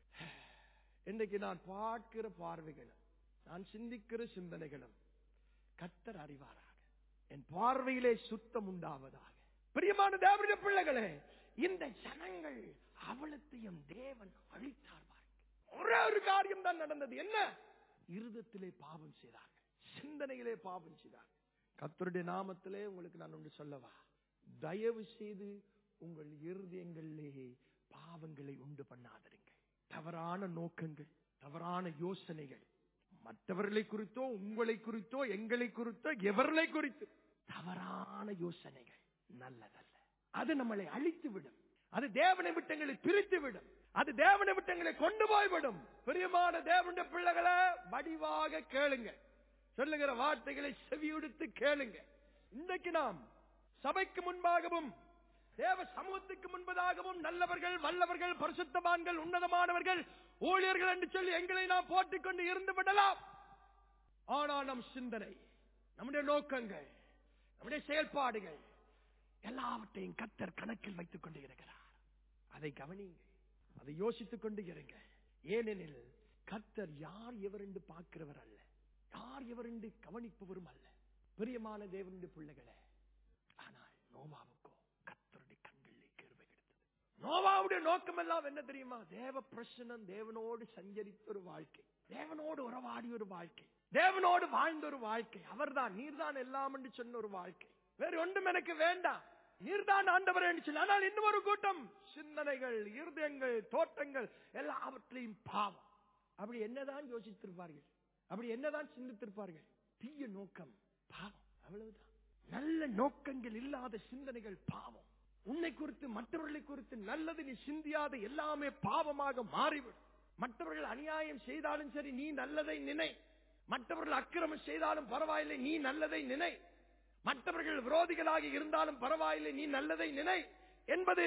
இன்றைக்கு நான் பார்க்கிற பார்வைகளும் நான் சிந்திக்கிற சிந்தனைகளும் கத்தர் அறிவாராக என் பார்வையிலே சுத்தம் உண்டாவதாக பிரியமான தேவனுடைய பிள்ளைகளே இந்த ஜனங்கள் அவலத்தையும் தேவன் அழித்தார் பாருங்க. ஒரே ஒரு காரியம் தான் நடந்தது என்ன இருதத்திலே பாவம் செய்தார்கள் சிந்தனையிலே பாவம் செய்தார்கள் கத்தருடைய நாமத்திலே உங்களுக்கு நான் ஒன்று சொல்லவா தயவு செய்து உங்கள் இருதயங்களிலே பாவங்களை உண்டு பண்ணாதிருங்கள் தவறான நோக்கங்கள் தவறான யோசனைகள் மற்றவர்களை குறித்தோ உங்களை குறித்தோ எங்களை குறித்தோ எவர்களை குறித்து தவறான யோசனைகள் நல்லதல்ல அது நம்மளை அழித்து விடும் அது தேவனை விட்டங்களை பிரித்து விடும் அது தேவனை விட்டங்களை கொண்டு போய்விடும் பிரியமான தேவனுடைய பிள்ளைகளை வடிவாக கேளுங்க சொல்லுகிற வார்த்தைகளை செவியுடுத்து கேளுங்க இன்றைக்கு நாம் சபைக்கு முன்பாகவும் தேவ சமூகத்துக்கு முன்பதாகவும் நல்லவர்கள் வல்லவர்கள் பரிசுத்தவான்கள் உன்னதமானவர்கள் ஊழியர்கள் என்று சொல்லி எங்களை நாம் போட்டுக் கொண்டு இருந்து விடலாம் ஆனால் நம் சிந்தனை நம்முடைய நோக்கங்கள் நம்முடைய செயல்பாடுகள் எல்லாவற்றையும் கத்தர் கணக்கில் வைத்துக் கொண்டு இருக்கிறார் அதை கவனியுங்கள் அதை யோசித்துக் கொண்டு இருங்க ஏனெனில் கர்த்தர் யார் எவர் என்று பார்க்கிறவர் அல்ல யார் எவர் என்று கவனிப்பவரும் அல்ல பிரியமான தேவனுடைய பிள்ளைகளே ஆனால் நோவாவுக்கோ கர்த்தருடைய கண்களிலே கிருபை கிடைத்தது நோவாவுடைய நோக்கம் எல்லாம் என்ன தெரியுமா தேவ பிரசனம் தேவனோடு சஞ்சரித்த ஒரு வாழ்க்கை தேவனோடு உறவாடி ஒரு வாழ்க்கை தேவனோடு வாழ்ந்த ஒரு வாழ்க்கை அவர்தான் நீர்தான் எல்லாம் என்று சொன்ன ஒரு வாழ்க்கை வேறு ஒன்றும் எனக்கு வேண்டாம் நீர்தான் ஆண்டவர் என்று சொல்லி ஆனால் இன்னும் ஒரு கூட்டம் சிந்தனைகள் இருதயங்கள் தோற்றங்கள் எல்லாவற்றையும் பாவம் அப்படி என்னதான் யோசித்திருப்பார்கள் அப்படி என்னதான் சிந்தித்திருப்பார்கள் தீய நோக்கம் பாவம் அவ்வளவுதான் நல்ல நோக்கங்கள் இல்லாத சிந்தனைகள் பாவம் உன்னை குறித்து மற்றவர்களை குறித்து நல்லது நீ சிந்தியாத எல்லாமே பாவமாக மாறிவிடும் மற்றவர்கள் அநியாயம் செய்தாலும் சரி நீ நல்லதை நினை மற்றவர்கள் அக்கிரமம் செய்தாலும் பரவாயில்லை நீ நல்லதை நினை மற்றவர்கள் விரோதிகளாக இருந்தாலும் பரவாயில்லை நீ நல்லதை நினை என்பது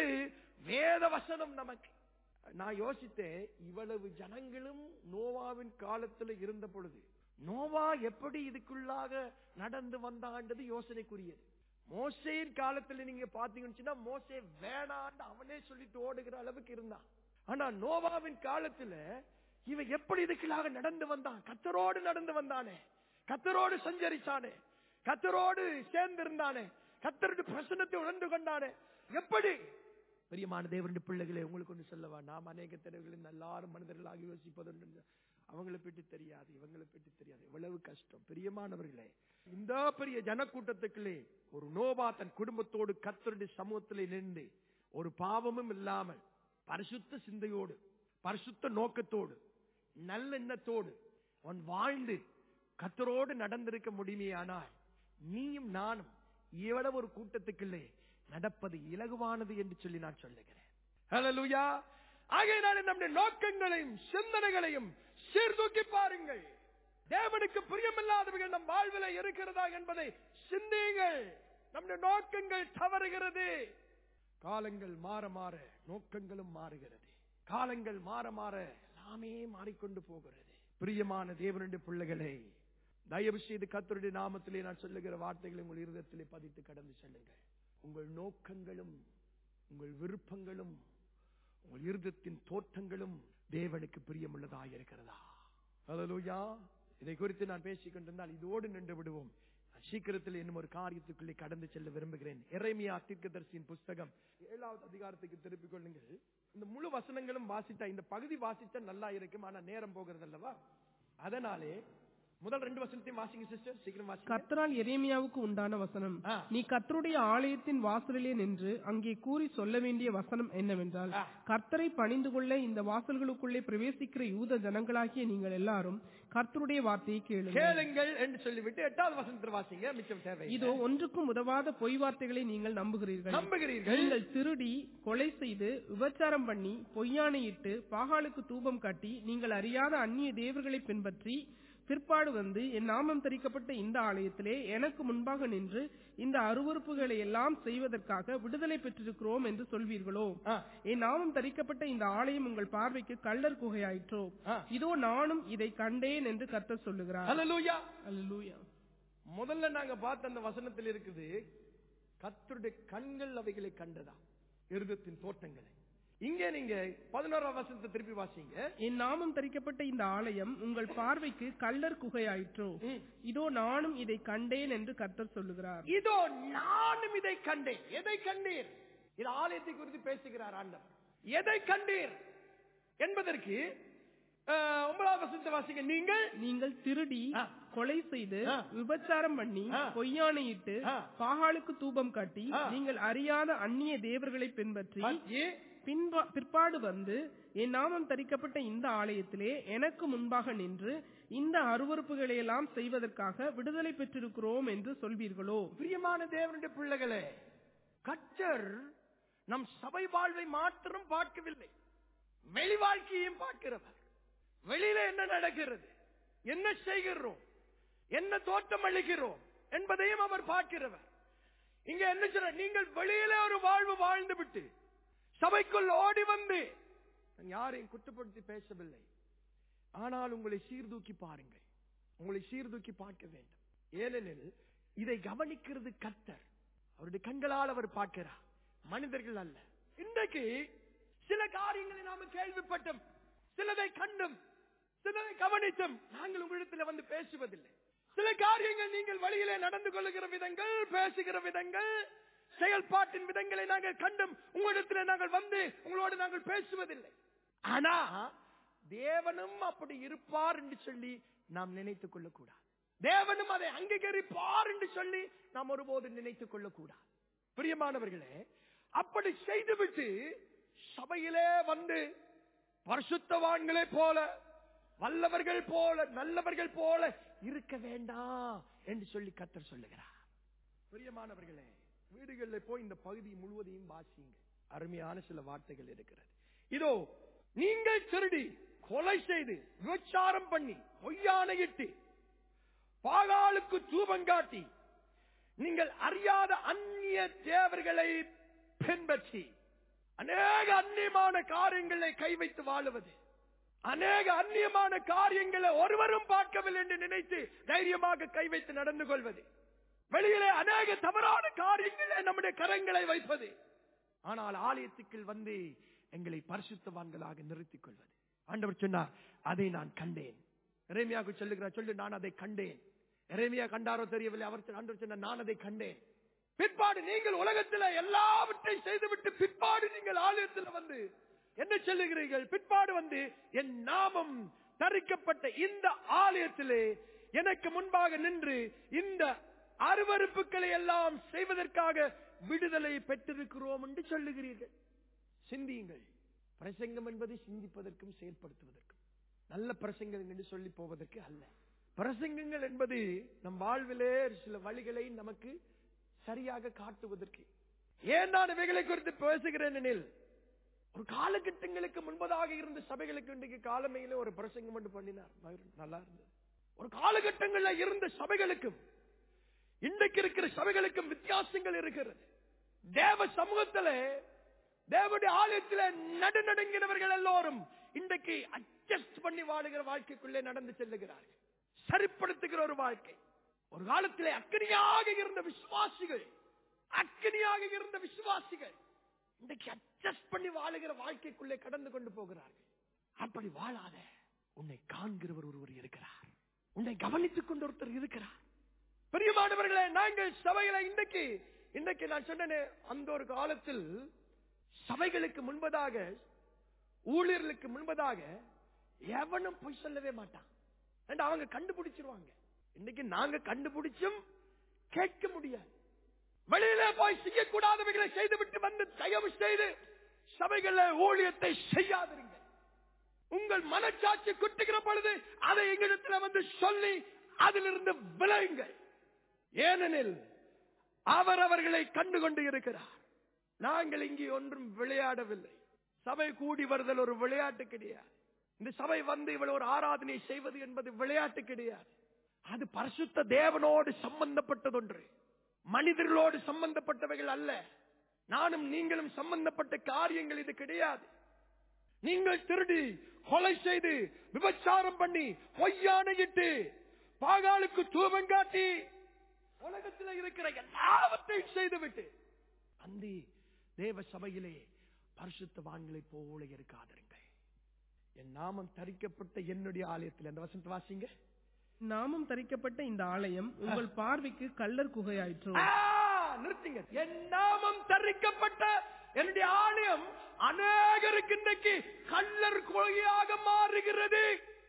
வேத வசனம் நமக்கு நான் யோசித்தேன் இவ்வளவு ஜனங்களும் நோவாவின் காலத்தில் இருந்த பொழுது நோவா எப்படி இதுக்குள்ளாக நடந்து வந்தான்றது யோசனைக்குரியது மோசையின் காலத்துல நீங்க பாத்தீங்கன்னு சொன்னா மோசே வேணான்னு அவனே சொல்லிட்டு ஓடுகிற அளவுக்கு இருந்தான் ஆனா நோவாவின் காலத்துல இவன் எப்படி இதுக்குள்ளாக நடந்து வந்தான் கத்தரோடு நடந்து வந்தானே கத்தரோடு சஞ்சரிச்சானே கத்தரோடு சேர்ந்து இருந்தானே கத்தருடைய பிரசனத்தை உணர்ந்து கொண்டானே எப்படி பிரியமான தேவனுடைய பிள்ளைகளே உங்களுக்கு ஒன்று சொல்லவா நாம் அநேக தெருவுகளில் எல்லாரும் மனிதர்களாக யோசிப்பதுண்டு அவங்களை பற்றி தெரியாது இவங்களை பற்றி தெரியாது எவ்வளவு கஷ்டம் பிரியமானவர்களே இந்த பெரிய ஜனக்கூட்டத்துக்குள்ளே ஒரு நோபா தன் குடும்பத்தோடு கத்தருடைய சமூகத்திலே நின்று ஒரு பாவமும் இல்லாமல் பரிசுத்த சிந்தையோடு பரிசுத்த நோக்கத்தோடு நல்ல எண்ணத்தோடு அவன் வாழ்ந்து கத்தரோடு நடந்திருக்க முடியுமேயானால் நீயும் நானும் இவ்வளவு ஒரு கூட்டத்துக்குள்ளே நடப்பது இலகுவானது என்று சொல்லி நான் சொல்லுகிறேன் ஹalleluya ஆகையினாலே நம்முடைய நோக்கங்களையும் சிந்தனைகளையும் சீர்தூக்கி பாருங்கள் தேவனுக்கு பிரியமில்லாதவர்கள் நம் வாழ்வில் இருக்கிறதா என்பதை சிந்தியுங்கள் நம்முடைய நோக்கங்கள் தவறுகிறது காலங்கள் மாற மாற நோக்கங்களும் மாறுகிறது காலங்கள் மாற மாற எல்லாமே மாறிக்கொண்டு போகிறது பிரியமான தேவனுடைய பிள்ளைகளே தயவு செய்து கத்தருடைய நாமத்திலே நான் சொல்லுகிற வார்த்தைகளை உங்கள் இருதயத்திலே பதித்து கடந்து செல்லுங்கள் உங்கள் நோக்கங்களும் உங்கள் விருப்பங்களும் உங்கள் இருதத்தின் தோற்றங்களும் தேவனுக்கு பிரியமுள்ளதாக இருக்கிறதா ஹalleluya இதை குறித்து நான் பேசிக் கொண்டிருந்தால் இதோடு நின்று விடுவோம் நான் சீக்கிரத்தில் இன்னும் ஒரு காரியத்துக்குள்ளே கடந்து செல்ல விரும்புகிறேன் எரேமியா தீர்க்கதரிசியின் புஸ்தகம் ஏழாவது அதிகாரத்துக்கு திருப்பிக் கொள்ளுங்கள் இந்த முழு வசனங்களும் வாசித்தா இந்த பகுதி வாசித்தா நல்லா இருக்கும் ஆனா நேரம் போகிறது அல்லவா அதனாலே முதல் ரெண்டு வசனத்தையும் வாசிங்க சிஸ்டர் சீக்கிரம் வாசிங்க கர்த்தரால் எரேமியாவுக்கு உண்டான வசனம் ஆ. நீ கர்த்தருடைய ஆலயத்தின் வாசலிலே நின்று அங்கே கூறி சொல்ல வேண்டிய வசனம் என்னவென்றால் ஆ. கர்த்தரை பணிந்து கொள்ள இந்த வாசல்களுக்குள்ளே பிரவேசிக்கிற யூத ஜனங்களாகிய நீங்கள் எல்லாரும் கர்த்தருடைய வார்த்தையை கேளுங்கள் கேளுங்கள் என்று சொல்லிவிட்டு எட்டாவது வசனத்தில் வாசிங்க மிச்சம் தேவை இதோ ஒன்றுக்கும் உதவாத பொய் வார்த்தைகளை நீங்கள் நம்புகிறீர்கள் நம்புகிறீர்கள் நீங்கள் திருடி கொலை செய்து விபச்சாரம் பண்ணி பொய்யானையிட்டு பாகாலுக்கு தூபம் காட்டி நீங்கள் அறியாத அந்நிய தேவர்களை பின்பற்றி பிற்பாடு வந்து என் நாமம் தரிக்கப்பட்ட இந்த ஆலயத்திலே எனக்கு முன்பாக நின்று இந்த அருவறுப்புகளை எல்லாம் செய்வதற்காக விடுதலை பெற்றிருக்கிறோம் என்று சொல்வீர்களோ ஆ. என் நாமம் தரிக்கப்பட்ட இந்த ஆலயம் உங்கள் பார்வைக்கு கள்ளர் குகையாயிற்றோ ஆ. இதோ நானும் இதை கண்டேன் என்று கர்த்தர் சொல்லுகிறார் ஹalleluya அல்லேலூயா முதல்ல நாங்க பார்த்த அந்த வசனத்தில் இருக்குது கர்த்தருடைய கண்கள் அவைகளை கண்டதா இருதத்தின் தோட்டங்களை இங்கே நீங்க பதினோராம் வசனத்தை திருப்பி வாசிங்க என் நாமம் தரிக்கப்பட்ட இந்த ஆலயம் உங்கள் பார்வைக்கு கள்ளர் குகையாயிற்றோ ம். இதோ நானும் இதை கண்டேன் என்று கர்த்தர் சொல்லுகிறார் இதோ நானும் இதை கண்டேன் எதை கண்டீர் இது ஆலயத்தை குறித்து பேசுகிறார் ஆண்டவர் எதை கண்டீர் என்பதற்கு அஹ், ஒன்பதாவது வசனத்தை வாசிங்க நீங்கள் நீங்கள் திருடி ஆ. கொலை செய்து ஆ. விபச்சாரம் பண்ணி ஆ. பொய்யானையிட்டு ஆ. பாகாலுக்கு தூபம் காட்டி ஆ. நீங்கள் அறியாத அந்நிய தேவர்களை பின்பற்றி பற்றி பின்பா பிற்பாடு வந்து என் நாமம் தரிக்கப்பட்ட இந்த ஆலயத்திலே எனக்கு முன்பாக நின்று இந்த அருவறுப்புகளை எல்லாம் செய்வதற்காக விடுதலை பெற்றிருக்கிறோம் என்று சொல்வீர்களோ பிரியமான தேவனுடைய பிள்ளைகளே கற்றர் நம் சபை வாழ்வை மாத்திரம் பார்க்கவில்லை வெளி வாழ்க்கையையும் பார்க்கிறவர் வெளியில என்ன நடக்கிறது என்ன செய்கிறோம் என்ன தோட்டம் அளிக்கிறோம் என்பதையும் அவர் பார்க்கிறவர் இங்க என்ன சொல்ற நீங்கள் வெளியில ஒரு வாழ்வு வாழ்ந்து விட்டு சபைக்குள் ஓடி வந்து நான் யாரையும் குற்றப்படுத்தி பேசவில்லை ஆனால் உங்களை சீர்தூக்கி பாருங்கள் உங்களை சீர்தூக்கி பார்க்க வேண்டும் ஏனெனில் இதை கவனிக்கிறது கர்த்தர் அவருடைய கண்களால் அவர் பார்க்கிறார் மனிதர்கள் அல்ல இன்றைக்கு சில காரியங்களை நாம கேள்விப்பட்டோம் சிலதை கண்டும் சிலதை கவனித்தும் நாங்கள் உங்களிடத்தில் வந்து பேசுவதில்லை சில காரியங்கள் நீங்கள் வழியிலே நடந்து கொள்ளுகிற விதங்கள் பேசுகிற விதங்கள் செயல்பாட்டின் விதங்களை நாங்கள் கண்டும் உங்களிடத்தில் நாங்கள் வந்து உங்களோடு நாங்கள் பேசுவதில்லை ஆனா தேவனும் அப்படி இருப்பார் என்று சொல்லி நாம் நினைத்துக் கொள்ளக்கூடாது தேவனும் அதை அங்கீகரிப்பார் என்று சொல்லி நாம் ஒருபோது நினைத்துக் கொள்ளக்கூடாது பிரியமானவர்களே அப்படி செய்துவிட்டு சபையிலே வந்து பரிசுத்தவான்களை போல வல்லவர்கள் போல நல்லவர்கள் போல இருக்க வேண்டாம் என்று சொல்லி கத்தர் சொல்லுகிறார் பிரியமானவர்களே வீடுகளில் போய் இந்த பகுதி முழுவதையும் வாசிங்க அருமையான சில வார்த்தைகள் இருக்கிறது இதோ நீங்கள் திருடி கொலை செய்து விபச்சாரம் பண்ணி பொய்யானையிட்டு பாகாலுக்கு தூபங்காட்டி நீங்கள் அறியாத அந்நிய தேவர்களை பின்பற்றி அநேக அந்நியமான காரியங்களை கை வைத்து வாழுவது அநேக அந்நியமான காரியங்களை ஒருவரும் பார்க்கவில்லை என்று நினைத்து தைரியமாக கை வைத்து நடந்து கொள்வது வெளியிலே அநேக தவறான காரியங்களை நம்முடைய கரங்களை வைப்பது ஆனால் ஆலயத்துக்குள் வந்து எங்களை பரிசுத்தவான்களாக நிறுத்திக் கொள்வது ஆண்டவர் சொன்னார் அதை நான் கண்டேன் இறைமையாக சொல்லுகிறார் சொல்லு நான் அதை கண்டேன் இறைமையா கண்டாரோ தெரியவில்லை அவர் சொன்ன- ஆண்டவர் சொன்னார் நான் அதை கண்டேன் பிற்பாடு நீங்கள் உலகத்தில் எல்லாவற்றையும் செய்துவிட்டு பிற்பாடு நீங்கள் ஆலயத்தில் வந்து என்ன சொல்லுகிறீர்கள் பிற்பாடு வந்து என் நாமம் தரிக்கப்பட்ட இந்த ஆலயத்திலே எனக்கு முன்பாக நின்று இந்த அருவருப்புகளை எல்லாம் செய்வதற்காக விடுதலை பெற்றிருக்கிறோம் என்று சொல்லுகிறீர்கள் சிந்தியுங்கள் பிரசங்கம் என்பது சிந்திப்பதற்கும் செயல்படுத்துவதற்கும் நல்ல பிரசங்கம் என்று சொல்லி போவதற்கு அல்ல பிரசங்கங்கள் என்பது நம் வாழ்விலே சில வழிகளை நமக்கு சரியாக காட்டுவதற்கு ஏன் நான் இவைகளை குறித்து பேசுகிறேன் எனில் ஒரு காலகட்டங்களுக்கு முன்பதாக இருந்த சபைகளுக்கு இன்றைக்கு காலமையில ஒரு பிரசங்கம் மட்டும் பண்ணினார் மகிழ்- நல்லா இருந்தது ஒரு காலகட்டங்கள்ல இருந்த சபைகளுக்கும் இன்றைக்கு இருக்கிற சபைகளுக்கும் வித்தியாசங்கள் இருக்கிறது தேவ சமூகத்திலே தேவனுடைய ஆலயத்திலே நடுநடுங்கினவர்கள் எல்லோரும் இன்றைக்கு அட்ஜஸ்ட் பண்ணி வாழுகிற வாழ்க்கைக்குள்ளே நடந்து செல்லுகிறார்கள் சரிப்படுத்துகிற ஒரு வாழ்க்கை ஒரு காலத்திலே அக்கனியாக இருந்த விசுவாசிகள் அக்கனியாக இருந்த விசுவாசிகள் இன்றைக்கு அட்ஜஸ்ட் பண்ணி வாழுகிற வாழ்க்கைக்குள்ளே கடந்து கொண்டு போகிறார்கள் அப்படி வாழாத உன்னை காண்கிறவர் ஒருவர் இருக்கிறார் உன்னை கவனித்துக் கொண்டு ஒருத்தர் இருக்கிறார் பெரியமானவர்களே நாங்கள் சபைகளை இன்றைக்கு இன்றைக்கு நான் சொன்னேனே அந்த ஒரு காலத்தில் சபைகளுக்கு முன்பதாக ஊழியர்களுக்கு முன்பதாக எவனும் பொய் சொல்லவே மாட்டான் and அவங்க கண்டுபிடிச்சிருவாங்க இன்னைக்கு நாங்க கண்டுபிடிச்சும் கேட்க முடியாது வெளியில போய் செய்யக்கூடாதவைகளை செய்துவிட்டு வந்து தயவு செய்து சபைகள ஊழியத்தை செய்யாதிருங்க உங்கள் மனச்சாட்சி குட்டுகிற பொழுது அதை எங்களிடத்தில் வந்து சொல்லி அதிலிருந்து விலகுங்கள் ஏனெனில் அவர் அவர்களை கண்டுகொண்டு இருக்கிறார் நாங்கள் இங்கே ஒன்றும் விளையாடவில்லை சபை கூடி வருதல் ஒரு விளையாட்டு கிடையாது இந்த சபை வந்து இவ்வளவு ஒரு ஆராதனை செய்வது என்பது விளையாட்டு கிடையாது அது பரிசுத்த தேவனோடு சம்பந்தப்பட்டதொன்று மனிதர்களோடு சம்பந்தப்பட்டவைகள் அல்ல நானும் நீங்களும் சம்பந்தப்பட்ட காரியங்கள் இது கிடையாது நீங்கள் திருடி கொலை செய்து விபச்சாரம் பண்ணி பொய்யானையிட்டு பாகாலுக்கு தூபம் காட்டி உலகத்தில் இருக்கிற எல்லாவற்றையும் செய்துவிட்டு அந்த தேவ சபையிலே பரிசுத்தவான்களை போல இருக்காதிருங்கள் என் நாமம் தரிக்கப்பட்ட என்னுடைய ஆலயத்தில் அந்த வசனத்தை வாசிங்க நாமம் தரிக்கப்பட்ட இந்த ஆலயம் உங்கள் பார்வைக்கு கள்ளர் குகையாயிற்று ஆ, நிறுத்துங்க என் நாமம் தரிக்கப்பட்ட என்னுடைய ஆலயம் அநேகருக்கு இன்றைக்கு கள்ளர் கொள்கையாக மாறுகிறது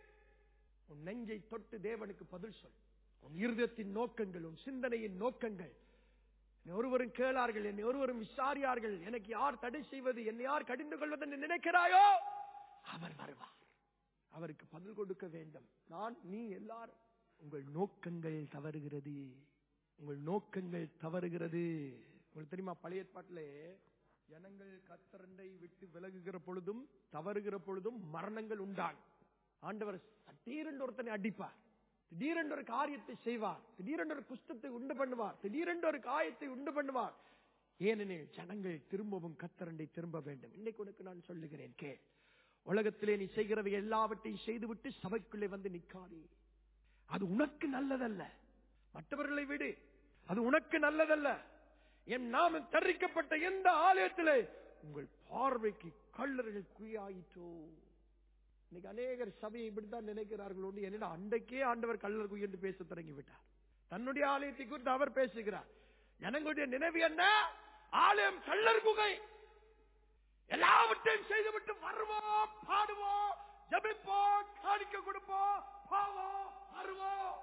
உன் நெஞ்சை தொட்டு தேவனுக்கு பதில் சொல் உன் இருதயத்தின் நோக்கங்கள் உன் சிந்தனையின் நோக்கங்கள் என்னை ஒருவரும் கேளார்கள் என்னை ஒருவரும் விசாரியார்கள் எனக்கு யார் தடை செய்வது என்னை யார் கடிந்து கொள்வது என்று நினைக்கிறாயோ அவர் வருவார் அவருக்கு பதில் கொடுக்க வேண்டும் நான் நீ எல்லாரும் உங்கள் நோக்கங்கள் தவறுகிறது உங்கள் நோக்கங்கள் தவறுகிறது உங்களுக்கு தெரியுமா பழைய ஏற்பாட்டிலே ஜனங்கள் கத்தரண்டை விட்டு விலகுகிற பொழுதும் தவறுகிற பொழுதும் மரணங்கள் உண்டாகும் ஆண்டவர் திடீரென்று ஒருத்தனை அடிப்பார் திடீரென்று ஒரு காரியத்தை செய்வார் திடீரென்று ஒரு குஷ்டத்தை உண்டு பண்ணுவார் திடீரென்று ஒரு காயத்தை உண்டு பண்ணுவார் ஏனெனில் ஜனங்கள் திரும்பவும் கத்தரண்டை திரும்ப வேண்டும் இன்னைக்கு உனக்கு நான் சொல்லுகிறேன் கே உலகத்திலே நீ செய்கிறவை எல்லாவற்றையும் செய்துவிட்டு சபைக்குள்ளே வந்து நிக்காதே அது உனக்கு நல்லதல்ல மற்றவர்களை விடு அது உனக்கு நல்லதல்ல என் நாமம் தரிக்கப்பட்ட எந்த ஆலயத்திலே உங்கள் பார்வைக்கு கல்லர்கள் குய்யாயிற்றோ இன்னைக்கு அநேகர் சபையை இப்படித்தான் நினைக்கிறார்கள் ஒன்று என்னடா அன்றைக்கே ஆண்டவர் கல்லர் குய் என்று பேச தொடங்கி விட்டார் தன்னுடைய ஆலயத்தை குறித்து அவர் பேசுகிறார் ஜனங்களுடைய நினைவு என்ன ஆலயம் கல்லர் குகை எல்லாவற்றையும் செய்துவிட்டு வருவோம் பாடுவோம் ஜபிப்போம் காணிக்க கொடுப்போம் போவோம் வருவோம்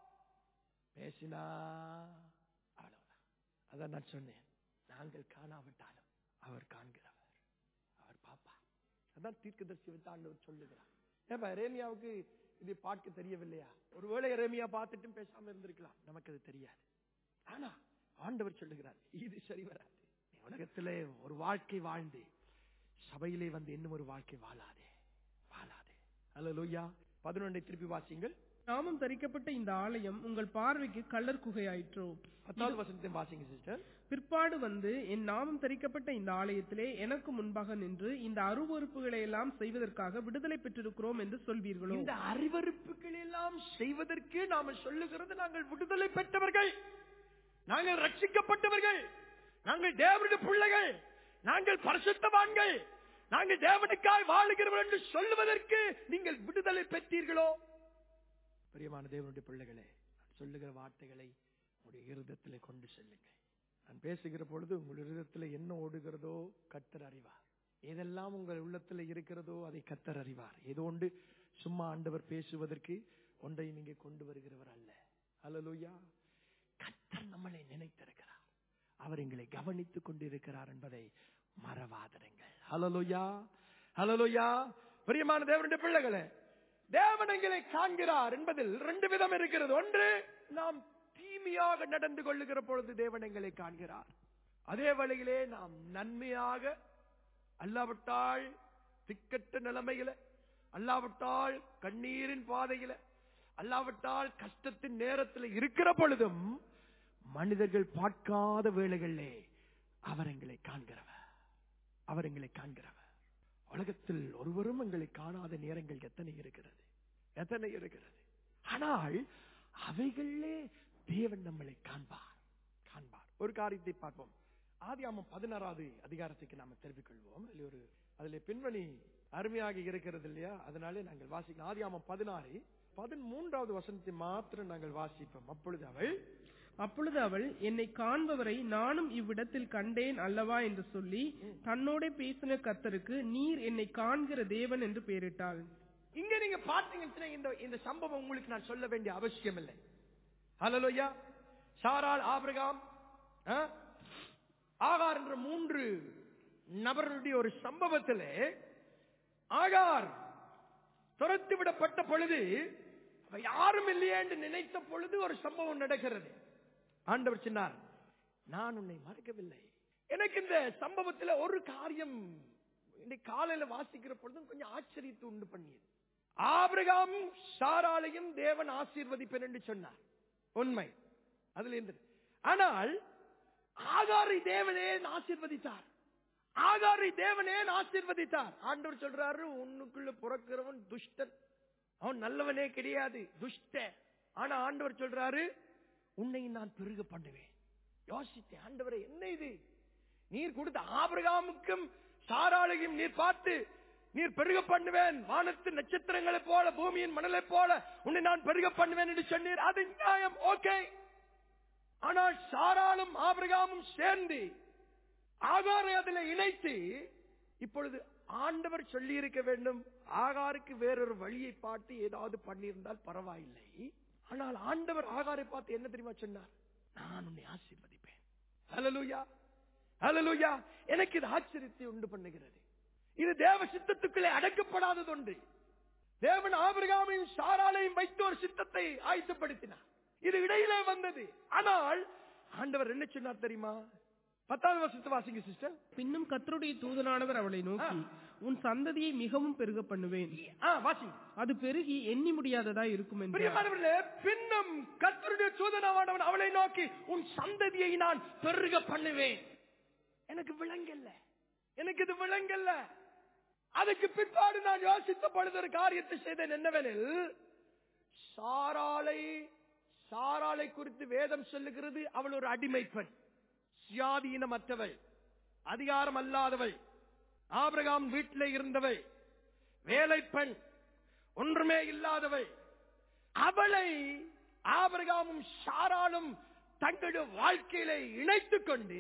பேசினா அவ்வளவுதான் அதான் நான் சொன்னேன் நாங்கள் காணாவிட்டாலும் அவர் காண்கிறவர் அவர் பாப்பா அதான் தீர்க்கதரிசி வந்து ஆண்டவர் சொல்லுகிறார் ஏப்பா ரேமியாவுக்கு இது பார்க்க தெரியவில்லையா ஒருவேளை ரேமியா பார்த்துட்டும் பேசாம இருந்திருக்கலாம் நமக்கு அது தெரியாது ஆனா ஆண்டவர் சொல்லுகிறார் இது சரி வராது நீ உலகத்திலே ஒரு வாழ்க்கை வாழ்ந்து சபையிலே வந்து இன்னும் ஒரு வாழ்க்கை வாழாதே வாழாதே அல்ல லூயா பதினொன்றை திருப்பி வாசிங்கள் நாமம் தரிக்கப்பட்ட இந்த ஆலயம் உங்கள் பார்வைக்கு கள்ளர் குகையாயிற்றோ பத்தாவது வசனத்தை வாசிங்க சிஸ்டர் பிற்பாடு வந்து என் நாமம் தரிக்கப்பட்ட இந்த ஆலயத்திலே எனக்கு முன்பாக நின்று இந்த அருவறுப்புகளை எல்லாம் செய்வதற்காக விடுதலை பெற்றிருக்கிறோம் என்று சொல்வீர்களோ இந்த அறிவறுப்புகள் எல்லாம் செய்வதற்கு நாம சொல்லுகிறது நாங்கள் விடுதலை பெற்றவர்கள் நாங்கள் ரட்சிக்கப்பட்டவர்கள் நாங்கள் தேவனுடைய பிள்ளைகள் நாங்கள் பரிசுத்தவான்கள் நாங்கள் தேவனுக்காய் வாழுகிறவர்கள் என்று சொல்லுவதற்கு நீங்கள் விடுதலை பெற்றீர்களோ பிரியமான தேவனுடைய பிள்ளைகளே நான் சொல்லுகிற வார்த்தைகளை உங்களுடைய இருதயத்திலே கொண்டு செல்லுங்கள் நான் பேசுகிற பொழுது உங்கள் இருதயத்தில் என்ன ஓடுகிறதோ கத்தர் அறிவார் ஏதெல்லாம் உங்கள் உள்ளத்தில் இருக்கிறதோ அதை கத்தர் அறிவார் ஏதோ ஒன்று சும்மா ஆண்டவர் பேசுவதற்கு ஒன்றை நீங்க கொண்டு வருகிறவர் அல்ல அல்லலூயா கத்தர் நம்மளை நினைத்திருக்கிறார் அவர் எங்களை கவனித்துக் கொண்டிருக்கிறார் என்பதை மறவாதருங்கள் ஹலலுயா ஹலலுயா பிரியமான தேவனுடைய பிள்ளைகளே தேவன் எங்களை காண்கிறார் என்பதில் ரெண்டு விதம் இருக்கிறது ஒன்று நாம் தீமையாக நடந்து கொள்ளுகிற பொழுது தேவன் எங்களை காண்கிறார் அதே வழியிலே நாம் நன்மையாக அல்லாவிட்டால் திக்கட்ட நிலைமையில அல்லாவிட்டால் கண்ணீரின் பாதையில அல்லாவிட்டால் கஷ்டத்தின் நேரத்தில் இருக்கிற பொழுதும் மனிதர்கள் பார்க்காத வேளைகளிலே அவர் எங்களை காண்கிறவர் அவர் எங்களை காண்கிறவர் உலகத்தில் ஒருவரும் எங்களை காணாத நேரங்கள் எத்தனை இருக்கிறது எத்தனை இருக்கிறது ஆனால் அவைகளிலே தேவன் நம்மளை காண்பார் காண்பார் ஒரு காரியத்தை பார்ப்போம் ஆதியாமம் பதினாறாவது அதிகாரத்துக்கு நாம தெரிவிக் கொள்வோம் அதில் ஒரு அதுல பின்வணி அருமையாக இருக்கிறது இல்லையா அதனாலே நாங்கள் வாசிக்கலாம் ஆதியாமம் பதினாறு பதிமூன்றாவது வசனத்தை மாத்திரம் நாங்கள் வாசிப்போம் அப்பொழுது அவள் அப்பொழுது அவள் என்னை காண்பவரை நானும் இவ்விடத்தில் கண்டேன் அல்லவா என்று சொல்லி தன்னோட பேசின கர்த்தருக்கு நீர் என்னை காண்கிற தேவன் என்று பெயரிட்டாள் இங்க நீங்க பார்த்தீங்கன்னா இந்த இந்த சம்பவம் உங்களுக்கு நான் சொல்ல வேண்டிய அவசியம் இல்லை ஹலலோயா சாரால் ஆபிரகாம் ஆ? ஆகார் என்ற மூன்று நபர்களுடைய ஒரு சம்பவத்திலே ஆகார் துரத்து விடப்பட்ட பொழுது அவ யாரும் இல்லையே என்று நினைத்த பொழுது ஒரு சம்பவம் நடக்கிறது ஆண்டவர் சொன்னார் நான் உன்னை மறக்கவில்லை எனக்கு இந்த சம்பவத்துல ஒரு காரியம் இன்னைக்கு காலையில வாசிக்கிற பொழுதும் கொஞ்சம் ஆச்சரியத்தை உண்டு பண்ணியது ஆபிரகாம் சாராளையும் தேவன் ஆசீர்வதிப்பேன் என்று சொன்னார் உண்மை அதுல இருந்தது ஆனால் ஆகாரை தேவனே ஆசீர்வதித்தார் ஆகாரை தேவனே ஆசீர்வதித்தார் ஆண்டவர் சொல்றாரு உன்னுக்குள்ள பிறக்கிறவன் துஷ்டன் அவன் நல்லவனே கிடையாது துஷ்ட ஆனா ஆண்டவர் சொல்றாரு உன்னை நான் பெருக பண்ணுவேன் யோசித்தேன் ஆண்டவரே என்ன இது நீர் கொடுத்த ஆபிரகாமுக்கும் சாராளையும் நீர் பார்த்து நீர் பெருக பண்ணுவேன் வானத்து நட்சத்திரங்களை போல பூமியின் மணலை போல உன்னை நான் பெருக பண்ணுவேன் என்று சொன்னீர் அது நியாயம் ஓகே ஆனால் சாராளும் ஆபிரகாமும் சேர்ந்து ஆகாரை அதில் இணைத்து இப்பொழுது ஆண்டவர் சொல்லி இருக்க வேண்டும் ஆகாருக்கு வேறொரு வழியை பார்த்து ஏதாவது பண்ணியிருந்தால் பரவாயில்லை ஆனால் ஆண்டவர் ஆகாரை பார்த்து என்ன தெரியுமா சொன்னார் நான் உன்னை ஆசீர்வதிப்பேன் ஹalleluya ஹalleluya எனக்கு இது ஆச்சரியத்தை உண்டு பண்ணுகிறது இது தேவ சித்தத்துக்குள்ளே அடக்கப்படாதது ஒன்று தேவன் ஆபிரகாமையும் சாராலையும் வைத்து ஒரு சித்தத்தை ஆயத்தப்படுத்தினார் இது இடையிலே வந்தது ஆனால் ஆண்டவர் என்ன சொன்னார் தெரியுமா பத்தாவது வருஷத்து வாசிங்க சிஸ்டர் பின்னும் கர்த்தருடைய தூதனானவர் அவளை நோக்கி உன் சந்ததியை மிகவும் பெருக பண்ணுவேன் ஆ வாசிங்க அது பெருகி எண்ணி முடியாததாய் இருக்கும் என்றார் பிரியமானவர்களே பின்னும் கர்த்தருடைய தூதனானவன் அவளை நோக்கி உன் சந்ததியை நான் பெருக பண்ணுவேன் எனக்கு விளங்கல்ல எனக்கு இது விளங்கல்ல அதுக்கு பிற்பாடு நான் யோசித்த பொழுது ஒரு காரியத்தை செய்தேன் என்னவெனில் சாராளை சாராளை குறித்து வேதம் சொல்லுகிறது அவள் ஒரு அடிமை பெண் சுயாதீனமற்றவள் அதிகாரம் அல்லாதவள் ஆபிரகாம் வீட்டிலே இருந்தவள் வேலை பெண் ஒன்றுமே இல்லாதவள் அவளை ஆபிரகாமும் சாராளும் தங்களுடைய வாழ்க்கையில இணைத்துக் கொண்டு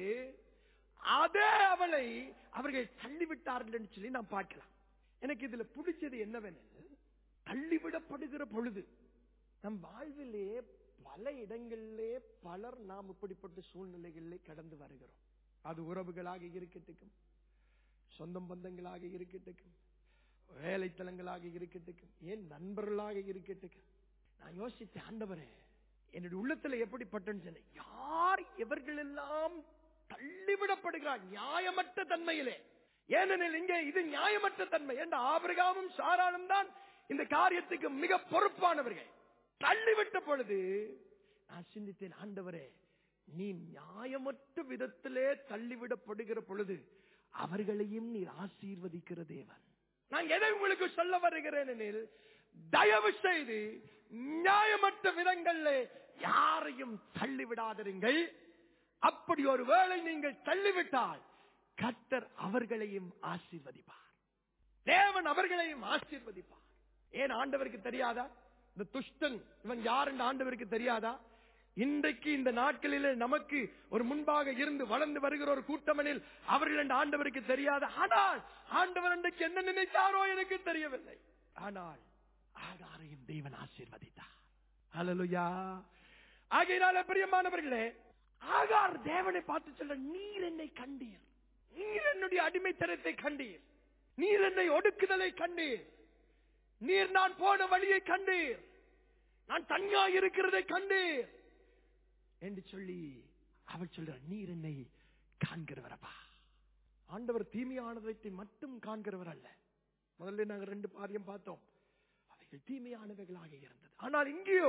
அதே அவளை அவர்கள் தள்ளிவிட்டார்கள் என்று சொல்லி நாம் பார்க்கலாம் எனக்கு இதுல பிடிச்சது என்னவெனில் தள்ளிவிடப்படுகிற பொழுது நம் வாழ்விலே பல இடங்களிலே பலர் நாம் இப்படிப்பட்ட சூழ்நிலைகளிலே கடந்து வருகிறோம் அது உறவுகளாக இருக்கட்டும் சொந்தம் பந்தங்களாக இருக்கட்டும் வேலைத்தலங்களாக இருக்கட்டும் ஏன் நண்பர்களாக இருக்கட்டும் நான் யோசித்தேன் ஆண்டவரே என்னுடைய உள்ளத்துல எப்படிப்பட்டன்னு சொன்னேன் யார் இவர்கள் எல்லாம் தள்ளிவிடப்படுகிறார் நியாயமற்ற தன்மையிலே ஏனெனில் இங்கே இது நியாயமற்ற தன்மை என்ற ஆபிரகாமும் சாராளும் தான் இந்த காரியத்துக்கு மிக பொறுப்பானவர்கள் தள்ளிவிட்ட பொழுது நான் சிந்தித்தேன் ஆண்டவரே நீ நியாயமற்ற விதத்திலே தள்ளிவிடப்படுகிற பொழுது அவர்களையும் நீர் ஆசீர்வதிக்கிற தேவன் நான் எதை உங்களுக்கு சொல்ல வருகிறேன் எனில் தயவு செய்து நியாயமற்ற விதங்கள்ல யாரையும் தள்ளிவிடாதிருங்கள் அப்படி ஒரு வேளை நீங்கள் தள்ளிவிட்டால் கர்த்தர் அவர்களையும் ஆசீர்வதிப்பார் தேவன் அவர்களையும் ஆசீர்வதிப்பார் ஏன் ஆண்டவருக்கு தெரியாதா இந்த துஷ்டன் இவன் யார் என்று ஆண்டவருக்கு தெரியாதா இன்றைக்கு இந்த நாட்களிலே நமக்கு ஒரு முன்பாக இருந்து வளர்ந்து வருகிற ஒரு கூட்டமனில் அவர்கள் என்று ஆண்டவருக்கு தெரியாது ஆனால் ஆண்டவர் இன்றைக்கு என்ன நினைத்தாரோ எனக்கு தெரியவில்லை ஆனால் ஆகாரையும் தேவன் ஆசீர்வதித்தார் ஹalleluya ஆகையினால பிரியமானவர்களே ஆகார் தேவனை பார்த்து சொல்ல நீர் என்னை கண்டீர் நீர் என்னுடைய அடிமைத்தனத்தை கண்டீர் நீர் என்னை ஒடுக்குதலை கண்டீர் நீர் நான் போன வழியை கண்டீர் நான் தனியா இருக்கிறதை கண்டீர் என்று சொல்லி அவள் சொல்ற நீர் என்னை காண்கிறவரப்பா ஆண்டவர் தீமையானதை மட்டும் காண்கிறவர் அல்ல முதல்ல நாங்க ரெண்டு பாரியம் பார்த்தோம் அவைகள் தீமையானவைகளாக இருந்தது ஆனால் இங்கேயோ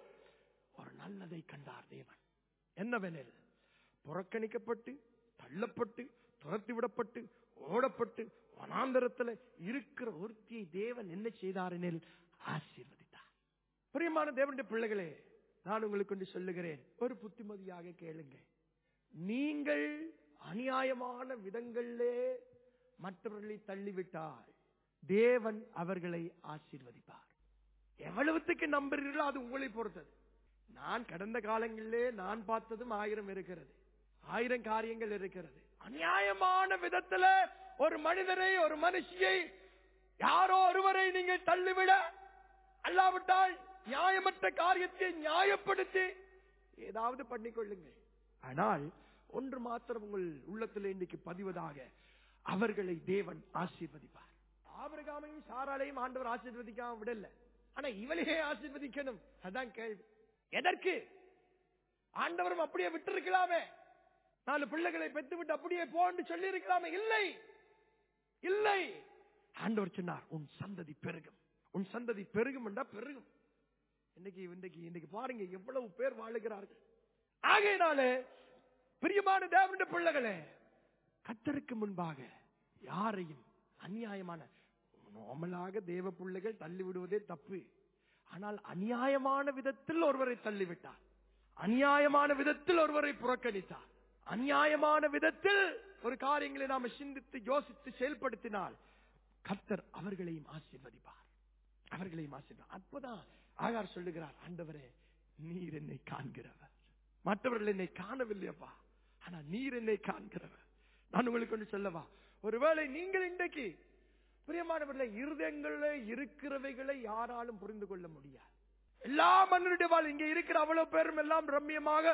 ஒரு நல்லதை கண்டார் தேவன் என்னவெனில் புறக்கணிக்கப்பட்டு தள்ளப்பட்டு துரத்தி விடப்பட்டு ஓடப்பட்டு வனாந்தரத்துல இருக்கிற ஒருத்தியை தேவன் என்ன செய்தார் எனில் ஆசீர்வதித்தார் பிரியமான தேவனுடைய பிள்ளைகளே நான் உங்களுக்கு ஒன்று சொல்லுகிறேன் ஒரு புத்திமதியாக கேளுங்க நீங்கள் அநியாயமான விதங்களிலே மற்றவர்களை தள்ளிவிட்டால் தேவன் அவர்களை ஆசீர்வதிப்பார் எவ்வளவுத்துக்கு நம்புறீர்களோ அது உங்களை பொறுத்தது நான் கடந்த காலங்களிலே நான் பார்த்ததும் ஆயிரம் இருக்கிறது ஆயிரம் காரியங்கள் இருக்கிறது அநியாயமான விதத்துல ஒரு மனிதரை ஒரு மனுஷியை யாரோ ஒருவரை நீங்கள் தள்ளிவிட அல்லாவிட்டால் நியாயமற்ற காரியத்தை நியாயப்படுத்தி ஏதாவது பண்ணிக்கொள்ளுங்கள் ஆனால் ஒன்று மாத்திரம் உங்கள் உள்ளத்தில் இன்றைக்கு பதிவதாக அவர்களை தேவன் ஆசீர்வதிப்பார் ஆபிரகாமையும் சாராலையும் ஆண்டவர் ஆசீர்வதிக்காம விடல ஆனா இவளையே ஆசீர்வதிக்கணும் அதான் கேள்வி எதற்கு ஆண்டவரும் அப்படியே விட்டிருக்கலாமே நாலு பிள்ளைகளை பெற்று விட்டு அப்படியே போன்னு சொல்லி இருக்கலாமே இல்லை இல்லை ஆண்டவர் சொன்னார் உன் சந்ததி பெருகும் உன் சந்ததி பெருகும் என்றா பெருகும் இன்னைக்கு இன்னைக்கு இன்னைக்கு பாருங்க எவ்வளவு பேர் வாழுகிறார்கள் ஆகையினாலே பிரியமான தேவனுடைய பிள்ளைகளே கத்தருக்கு முன்பாக யாரையும் அநியாயமான நார்மலாக தேவ பிள்ளைகள் தள்ளி விடுவதே தப்பு ஆனால் அநியாயமான விதத்தில் ஒருவரை தள்ளிவிட்டார் அநியாயமான விதத்தில் ஒருவரை புறக்கணித்தார் அநியாயமான விதத்தில் ஒரு காரியங்களை நாம சிந்தித்து யோசித்து செயல்படுத்தினால் கர்த்தர் அவர்களையும் ஆசீர்வதிப்பார் அவர்களையும் ஆசீர்வார் அப்பதான் ஆகார் சொல்லுகிறார் ஆண்டவரே நீர் என்னை காண்கிறவர் மற்றவர்கள் என்னை காணவில்லையப்பா ஆனா நீர் என்னை காண்கிறவர் நான் உங்களுக்கு ஒன்று சொல்லவா ஒருவேளை நீங்கள் இன்றைக்கு பிரியமானவர்களே இருதயங்களில் இருக்கிறவைகளை யாராலும் புரிந்து கொள்ள முடியாது எல்லா மன்னருடைய வாழ் இங்க இருக்கிற அவ்வளவு பேரும் எல்லாம் ரம்யமாக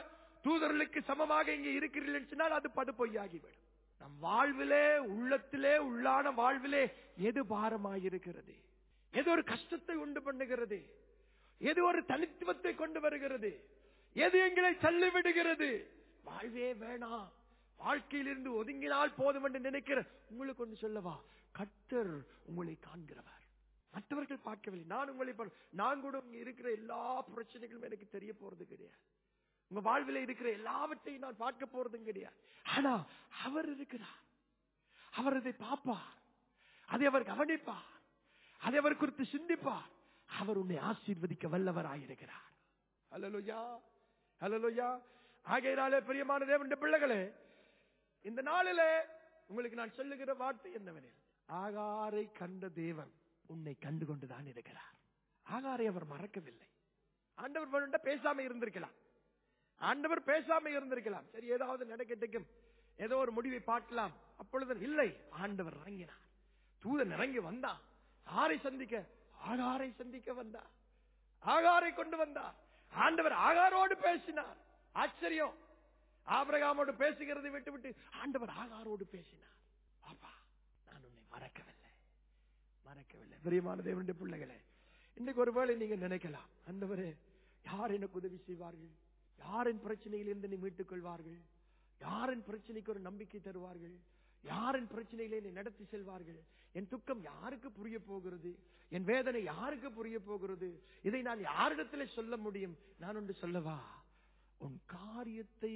தூதர்களுக்கு சமமாக இங்கே இருக்கிறீர்கள் சொன்னால் அது படு பொய்யாகிவிடும் நம் வாழ்விலே உள்ளத்திலே உள்ளான வாழ்விலே எது பாரமாயிருக்கிறது எது ஒரு கஷ்டத்தை உண்டு பண்ணுகிறது எது ஒரு தனித்துவத்தை கொண்டு வருகிறது எது எங்களை தள்ளிவிடுகிறது வாழ்வே வேணாம் வாழ்க்கையிலிருந்து ஒதுங்கினால் போதும் என்று நினைக்கிற உங்களுக்கு ஒன்று சொல்லவா கர்த்தர் உங்களை காண்கிறவர் மற்றவர்கள் பார்க்கவில்லை நான் உங்களை பார்- நான் கூட இங்க இருக்கிற எல்லா பிரச்சனைகளும் எனக்கு தெரிய போறது கிடையாது உங்க வாழ்வில இருக்கிற எல்லாவற்றையும் நான் பார்க்க போறதும் கிடையாது ஆனா அவர் இருக்கிறார் அவர் அதை பார்ப்பார் அதை அவர் கவனிப்பார் அதை அவர் குறித்து சிந்திப்பார் அவர் உன்னை ஆசீர்வதிக்க வல்லவராயிருக்கிறார் ஹalleluya ஹalleluya ஆகையினாலே பிரியமான தேவனுடைய பிள்ளைகளே இந்த நாளிலே உங்களுக்கு நான் சொல்லுகிற வார்த்தை என்னவெனில் ஆகாரை கண்ட தேவன் உன்னை கண்டு கொண்டுதான் இருக்கிறார் ஆகாரை அவர் மறக்கவில்லை ஆண்டவர் வேணும்னா பேசாம இருந்திருக்கலாம் ஆண்டவர் பேசாம இருந்திருக்கலாம் சரி ஏதாவது நடக்கட்டும் ஏதோ ஒரு முடிவை பார்க்கலாம் அப்பொழுது இல்லை ஆண்டவர் இறங்கினார் தூதன் இறங்கி வந்தான் ஆரை சந்திக்க ஆகாரை சந்திக்க வந்தார் ஆகாரை கொண்டு வந்தார் ஆண்டவர் ஆகாரோடு பேசினார் ஆச்சரியம் ஆபிரகாமோடு பேசுகிறதை விட்டு விட்டு ஆண்டவர் ஆகாரோடு பேசினார் பாப்பா நான் உன்னை மறக்கவில்லை மறக்கவில்லை பிரியமான தேவனுடைய பிள்ளைகளே இன்னைக்கு ஒருவேளை நீங்க நினைக்கலாம் ஆண்டவரே யார் எனக்கு உதவி செய்வார்கள் யாரின் பிரச்சனையிலிருந்து நீ மீட்டுக் கொள்வார்கள் யாரின் பிரச்சனைக்கு ஒரு நம்பிக்கை தருவார்கள் யாரின் பிரச்சனையிலே என்னை நடத்தி செல்வார்கள் என் துக்கம் யாருக்கு புரிய போகிறது என் வேதனை யாருக்கு புரிய போகிறது இதை நான் யாரிடத்தில் சொல்ல முடியும் நான் ஒன்று சொல்லவா உன் காரியத்தை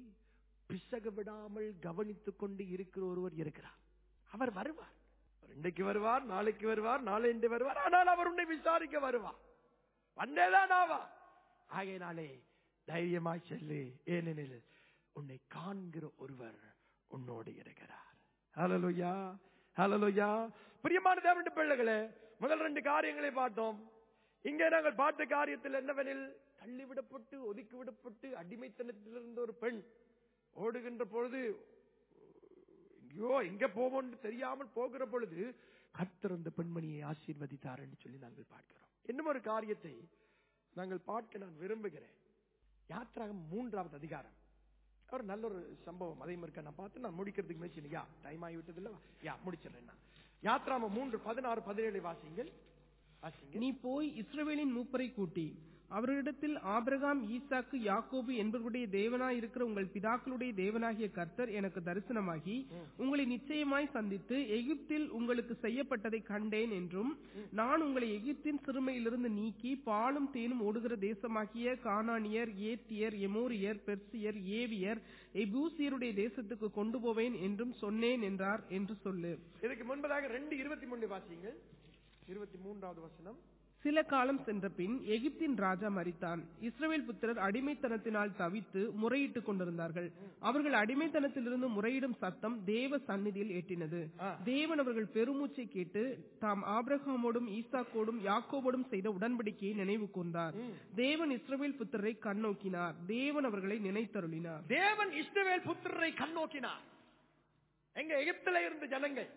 பிசக விடாமல் கவனித்துக் கொண்டு இருக்கிற ஒருவர் இருக்கிறார் அவர் வருவார் அவர் இன்றைக்கு வருவார் நாளைக்கு வருவார் நாளை இன்று வருவார் ஆனால் அவர் உன்னை விசாரிக்க வருவார் வந்தேதான் ஆவா ஆகையினாலே தைரியமாய் செல்லு ஏனெனில் உன்னை காண்கிற ஒருவர் உன்னோடு இருக்கிறார் ஹalleluya ஹalleluya பிரியமான தேவனுடைய பிள்ளைகளே முதல் ரெண்டு காரியங்களை பார்த்தோம் இங்கே நாங்கள் பார்த்த காரியத்தில் என்னவெனில் தள்ளிவிடப்பட்டு ஒதுக்கிவிடப்பட்டு அடிமைத்தனத்திலிருந்த ஒரு பெண் ஓடுகின்ற பொழுது ஐயோ எங்க போவோம்னு தெரியாமல் போகிற பொழுது கர்த்தர் அந்த பெண்மணியை ஆசீர்வதித்தார் என்று சொல்லி நாங்கள் பார்க்கிறோம் இன்னும் ஒரு காரியத்தை நாங்கள் பார்க்க நான் விரும்புகிறேன் யாத்திராகம் மூன்றாவது அதிகாரம் ஒரு நல்ல ஒரு சம்பவம் அதையும் இருக்க நான் பார்த்து நான் முடிக்கிறதுக்கு முயற்சி யா டைம் ஆகிவிட்டது இல்ல யா முடிச்சிடுறேன் நான் யாத்ராம மூன்று பதினாறு பதினேழு வாசிங்கள் வாசிங்க நீ போய் இஸ்ரவேலின் மூப்பரை கூட்டி அவர்களிடத்தில் ஆபிரகாம் ஈசாக்கு யாக்கோபு என்பவருடைய தேவனாய் இருக்கிற உங்கள் பிதாக்களுடைய தேவனாகிய கர்த்தர் எனக்கு தரிசனமாகி உங்களை நிச்சயமாய் சந்தித்து எகிப்தில் உங்களுக்கு செய்யப்பட்டதை கண்டேன் என்றும் நான் உங்களை எகிப்தின் சிறுமையிலிருந்து நீக்கி பாலும் தேனும் ஓடுகிற தேசமாகிய கானானியர் ஏத்தியர் எமோரியர் பெர்சியர் ஏவியர் எபூசியருடைய தேசத்துக்கு கொண்டு போவேன் என்றும் சொன்னேன் என்றார் என்று சொல்லு இதுக்கு முன்பதாக ரெண்டு இருபத்தி மூணு வாசிங்கள் இருபத்தி மூன்றாவது வசனம் சில காலம் சென்ற பின் எகிப்தின் ராஜா மரித்தான் இஸ்ரவேல் புத்திரர் அடிமைத்தனத்தினால் தவித்து முறையிட்டுக் கொண்டிருந்தார்கள் அவர்கள் அடிமைத்தனத்திலிருந்து முறையிடும் சத்தம் தேவ சந்நிதியில் எட்டினது ஆ. தேவன் அவர்கள் பெருமூச்சை கேட்டு தாம் ஆபிரகாமோடும் ஈசாக்கோடும் யாக்கோபோடும் செய்த உடன்படிக்கையை நினைவு கூர்ந்தார் தேவன் இஸ்ரவேல் புத்திரரை கண்ணோக்கினார் தேவன் அவர்களை நினைத்தருளினார் தேவன் இஸ்ரவேல் புத்திரரை கண்ணோக்கினார் எங்க எகிப்தில இருந்த ஜனங்கள்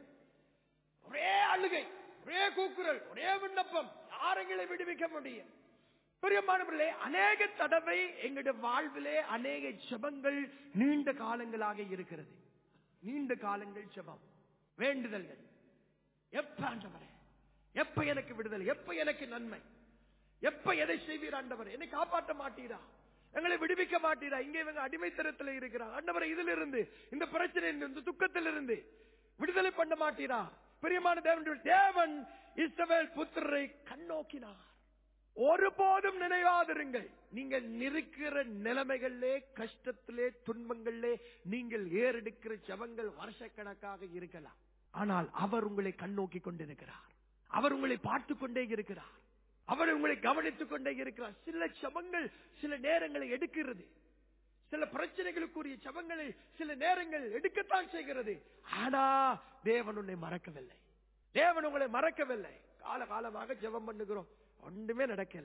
ஒரே அழுகை ஒரே கூக்குரல் ஒரே விண்ணப்பம் யாரெங்களை விடுவிக்க முடியும் பிரியமானவர்களே அநேக தடவை எங்களுடைய வாழ்விலே அநேக ஜெபங்கள் நீண்ட காலங்களாக இருக்கிறது நீண்ட காலங்கள் ஜெபம் வேண்டுதல்கள் எப்ப ஆண்டவரே எப்ப எனக்கு விடுதலை எப்ப எனக்கு நன்மை எப்ப எதை செய்வீர் ஆண்டவர் என்னை காப்பாற்ற மாட்டீரா எங்களை விடுவிக்க மாட்டீரா இங்கே இவங்க அடிமைத்தனத்தில் இருக்கிறார் ஆண்டவரை இதிலிருந்து இந்த பிரச்சனை இந்த துக்கத்திலிருந்து விடுதலை பண்ண மாட்டீரா பிரியமான தேவன் தேவன் இஸ்ரவேல் புத்திரரை கண்ணோக்கினார் ஒருபோதும் நினைவாதிருங்கள் நீங்கள் இருக்கிற நிலைமைகளிலே கஷ்டத்திலே துன்பங்களிலே நீங்கள் ஏறெடுக்கிற ஜபங்கள் வருஷக்கணக்காக இருக்கலாம் ஆனால் அவர் உங்களை கண்ணோக்கி கொண்டிருக்கிறார் அவர் உங்களை பார்த்து கொண்டே இருக்கிறார் அவர் உங்களை கவனித்துக் கொண்டே இருக்கிறார் சில ஜபங்கள் சில நேரங்களை எடுக்கிறது சில பிரச்சனைகளுக்குரிய ஜபங்களை சில நேரங்கள் எடுக்கத்தான் செய்கிறது ஆனா தேவன் உன்னை மறக்கவில்லை தேவன் உங்களை மறக்கவில்லை கால காலமாக ஜெபம் பண்ணுகிறோம் ஒன்றுமே நடக்கல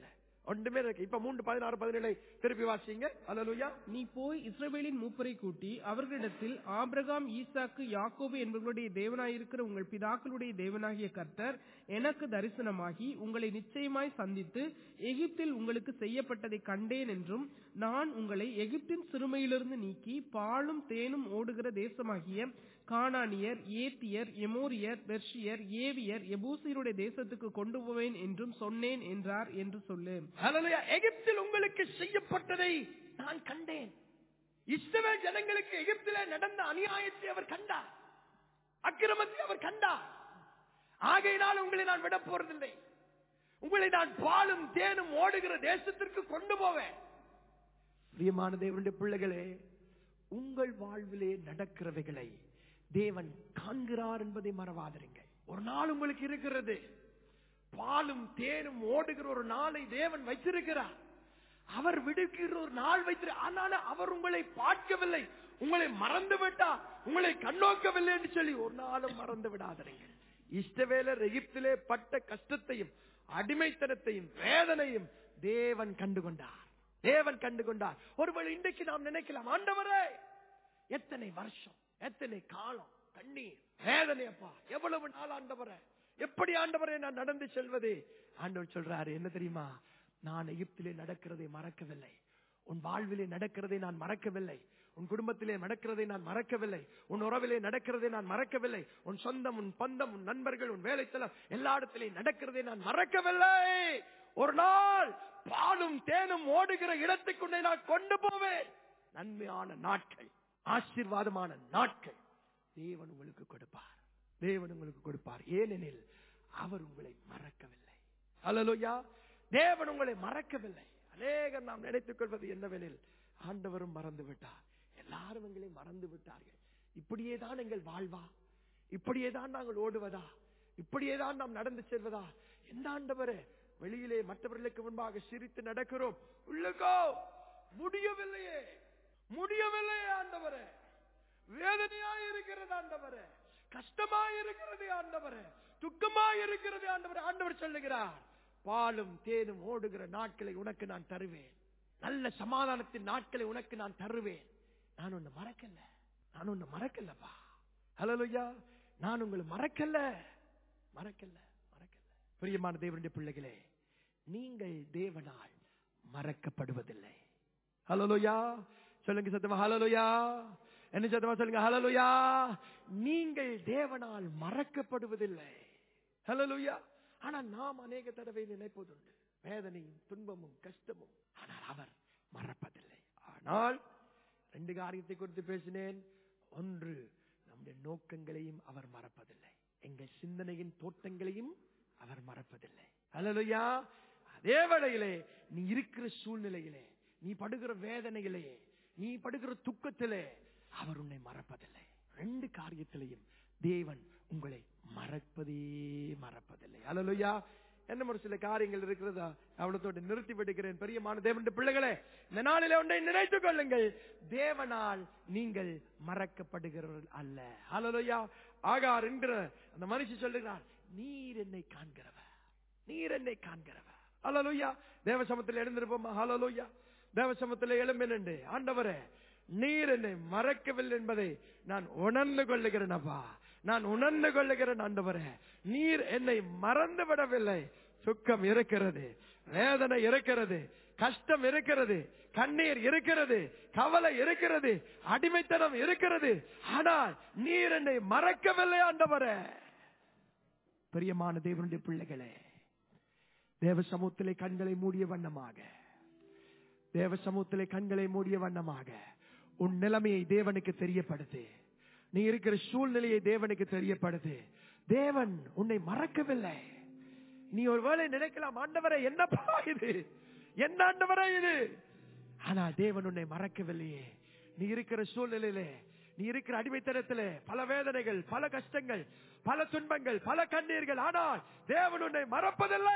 ஒன்றுமே இருக்கு இப்ப மூன்று பதினாறு பதினேழை திருப்பி வாசிங்க அல்லலுயா நீ போய் இஸ்ரவேலின் மூப்பரை கூட்டி அவர்களிடத்தில் ஆபிரகாம் ஈசாக்கு யாக்கோபு என்பவர்களுடைய தேவனாயிருக்கிற உங்கள் பிதாக்களுடைய தேவனாகிய கர்த்தர் எனக்கு தரிசனமாகி உங்களை நிச்சயமாய் சந்தித்து எகிப்தில் உங்களுக்கு செய்யப்பட்டதை கண்டேன் என்றும் நான் உங்களை எகிப்தின் சிறுமையிலிருந்து நீக்கி பாலும் தேனும் ஓடுகிற தேசமாகிய கானானியர் ஏத்தியர் எமோரியர் பெர்ஷியர் ஏவியர் எபூசியருடைய தேசத்துக்கு கொண்டு போவேன் என்றும் சொன்னேன் என்றார் என்று சொல்லு அல்லலுயா எகிப்தில் உங்களுக்கு செய்யப்பட்டதை நான் கண்டேன் இஸ்ரவேல் ஜனங்களுக்கு எகிப்திலே நடந்த அநியாயத்தை அவர் கண்டார் அக்கிரமத்தை அவர் கண்டார் ஆகையினால் உங்களை நான் விட போறதில்லை உங்களை நான் பாலும் தேனும் ஓடுகிற தேசத்திற்கு கொண்டு போவேன் பிரியமான தேவனுடைய பிள்ளைகளே உங்கள் வாழ்விலே நடக்கிறவைகளை தேவன் காண்கிறார் என்பதை மறவாதிருங்க ஒரு நாள் உங்களுக்கு இருக்கிறது பாலும் தேனும் ஓடுகிற ஒரு நாளை தேவன் வைத்திருக்கிறார் அவர் விடுக்கிற ஒரு நாள் வைத்திரு ஆனாலும் அவர் உங்களை பார்க்கவில்லை உங்களை மறந்து விட்டார் உங்களை கண்ணோக்கவில்லை என்று சொல்லி ஒரு நாளும் மறந்து விடாதீர்கள் இஷ்டவேலர் எகிப்திலே பட்ட கஷ்டத்தையும் அடிமைத்தனத்தையும் வேதனையும் தேவன் கண்டுகொண்டார் தேவன் கண்டுகொண்டார் ஒருவேளை இன்றைக்கு நாம் நினைக்கலாம் ஆண்டவரே எத்தனை வருஷம் எத்தனை காலம் கண்ணீர் வேதனை அப்பா எவ்வளவு நாள் ஆண்டவரே எப்படி ஆண்டவரே நான் நடந்து செல்வது ஆண்டவர் சொல்றாரு என்ன தெரியுமா நான் எகிப்திலே நடக்கிறதை மறக்கவில்லை உன் வாழ்விலே நடக்கிறதை நான் மறக்கவில்லை உன் குடும்பத்திலே நடக்கிறதை நான் மறக்கவில்லை உன் உறவிலே நடக்கிறதை நான் மறக்கவில்லை உன் சொந்தம் உன் பந்தம் உன் நண்பர்கள் உன் வேலைத்தலம் எல்லா இடத்திலையும் நடக்கிறதை நான் மறக்கவில்லை ஒரு நாள் பாலும் தேனும் ஓடுகிற இடத்துக்குள்ளே நான் கொண்டு போவேன் நன்மையான நாட்கள் ஆசீர்வாதமான நாட்கள் தேவன் உங்களுக்கு கொடுப்பார் தேவன் உங்களுக்கு கொடுப்பார் ஏனெனில் அவர் உங்களை மறக்கவில்லை அல்லலுயா தேவன் உங்களை மறக்கவில்லை அநேகர் நாம் நினைத்துக் கொள்வது என்னவெனில் ஆண்டவரும் மறந்து விட்டார் எல்லாரும் எங்களை மறந்து விட்டார்கள் இப்படியே தான் எங்கள் வாழ்வா இப்படியே தான் நாங்கள் ஓடுவதா இப்படியே தான் நாம் நடந்து செல்வதா எந்த ஆண்டவரே வெளியிலே மற்றவர்களுக்கு முன்பாக சிரித்து நடக்கிறோம் உள்ளுக்கோ முடியவில்லையே முடியவில்லையே ஆண்டவரே வேதனையாய் இருக்கிறது ஆண்டவரே கஷ்டமாய் இருக்கிறது ஆண்டவரே துக்கமாய் இருக்கிறது ஆண்டவரே ஆண்டவர் சொல்லுகிறார் பாலும் தேனும் ஓடுகிற நாட்களை உனக்கு நான் தருவேன் நல்ல சமாதானத்தின் நாட்களை உனக்கு நான் தருவேன் நான் உன்னை மறக்கல நான் உன்னை மறக்கலப்பா ஹலோயா நான் உங்களை மறக்கல மறக்கல மறக்கல பிரியமான தேவனுடைய பிள்ளைகளே நீங்கள் தேவனால் மறக்கப்படுவதில்லை ஹலோயா சொல்லுங்க சத்தமா ஹலோயா என்ன சத்தமா சொல்லுங்க ஹலோயா நீங்கள் தேவனால் மறக்கப்படுவதில்லை ஹலோயா ஆனால் நாம் அநேக தடவை நினைப்பதுண்டு வேதனையும் துன்பமும் கஷ்டமும் ஆனால் அவர் மறப்பதில்லை ஆனால் ரெண்டு காரியத்தை குறித்து பேசினேன் ஒன்று நம்முடைய நோக்கங்களையும் அவர் மறப்பதில்லை எங்கள் சிந்தனையின் தோட்டங்களையும் அவர் மறப்பதில்லை அல்லலையா அதே வேளையிலே நீ இருக்கிற சூழ்நிலையிலே நீ படுகிற வேதனையிலே நீ படுகிற துக்கத்திலே அவர் உன்னை மறப்பதில்லை ரெண்டு காரியத்திலையும் தேவன் உங்களை மறப்பதே மறப்பதில்லை அல்லலுயா என்ன ஒரு சில காரியங்கள் இருக்கிறதா அவ்வளத்தோடு நிறுத்தி விடுகிறேன் பெரியமான தேவனுடைய பிள்ளைகளே இந்த நாளிலே ஒன்றை நினைத்துக் கொள்ளுங்கள் தேவனால் நீங்கள் மறக்கப்படுகிறவர்கள் அல்ல ஹலோயா ஆகார் என்கிற அந்த மனுஷன் சொல்லுகிறார் நீர் என்னை காண்கிறவர் நீர் என்னை காண்கிறவர் ஹலோயா தேவசமத்தில் எழுந்திருப்போமா ஹலோயா தேவசமத்தில் எழும்பினண்டு ஆண்டவரே நீர் என்னை மறக்கவில்லை என்பதை நான் உணர்ந்து கொள்ளுகிறேன் அப்பா நான் உணர்ந்து கொள்ளுகிறேன் ஆண்டவரே நீர் என்னை மறந்து விடவில்லை சுக்கம் இருக்கிறது வேதனை இருக்கிறது கஷ்டம் இருக்கிறது கண்ணீர் இருக்கிறது கவலை இருக்கிறது அடிமைத்தனம் இருக்கிறது ஆனால் நீர் என்னை மறக்கவில்லை ஆண்டவரே பிரியமான தேவனுடைய பிள்ளைகளே தேவ சமூகத்திலே கண்களை மூடிய வண்ணமாக தேவ சமூகத்திலே கண்களை மூடிய வண்ணமாக உன் நிலைமையை தேவனுக்கு தெரியப்படுத்து நீ இருக்கிற சூழ்நிலையை தேவனுக்கு தெரியப்படுத்து தேவன் உன்னை மறக்கவில்லை நீ ஒருவேளை நினைக்கலாம் ஆண்டவரை என்னப்பா இது என்ன ஆண்டவரே இது ஆனா தேவன் உன்னை மறக்கவில்லையே நீ இருக்கிற சூழ்நிலையிலே நீ இருக்கிற அடிமைத்தனத்திலே பல வேதனைகள் பல கஷ்டங்கள் பல துன்பங்கள் பல கண்ணீர்கள் ஆனால் தேவன் உன்னை மறப்பதில்லை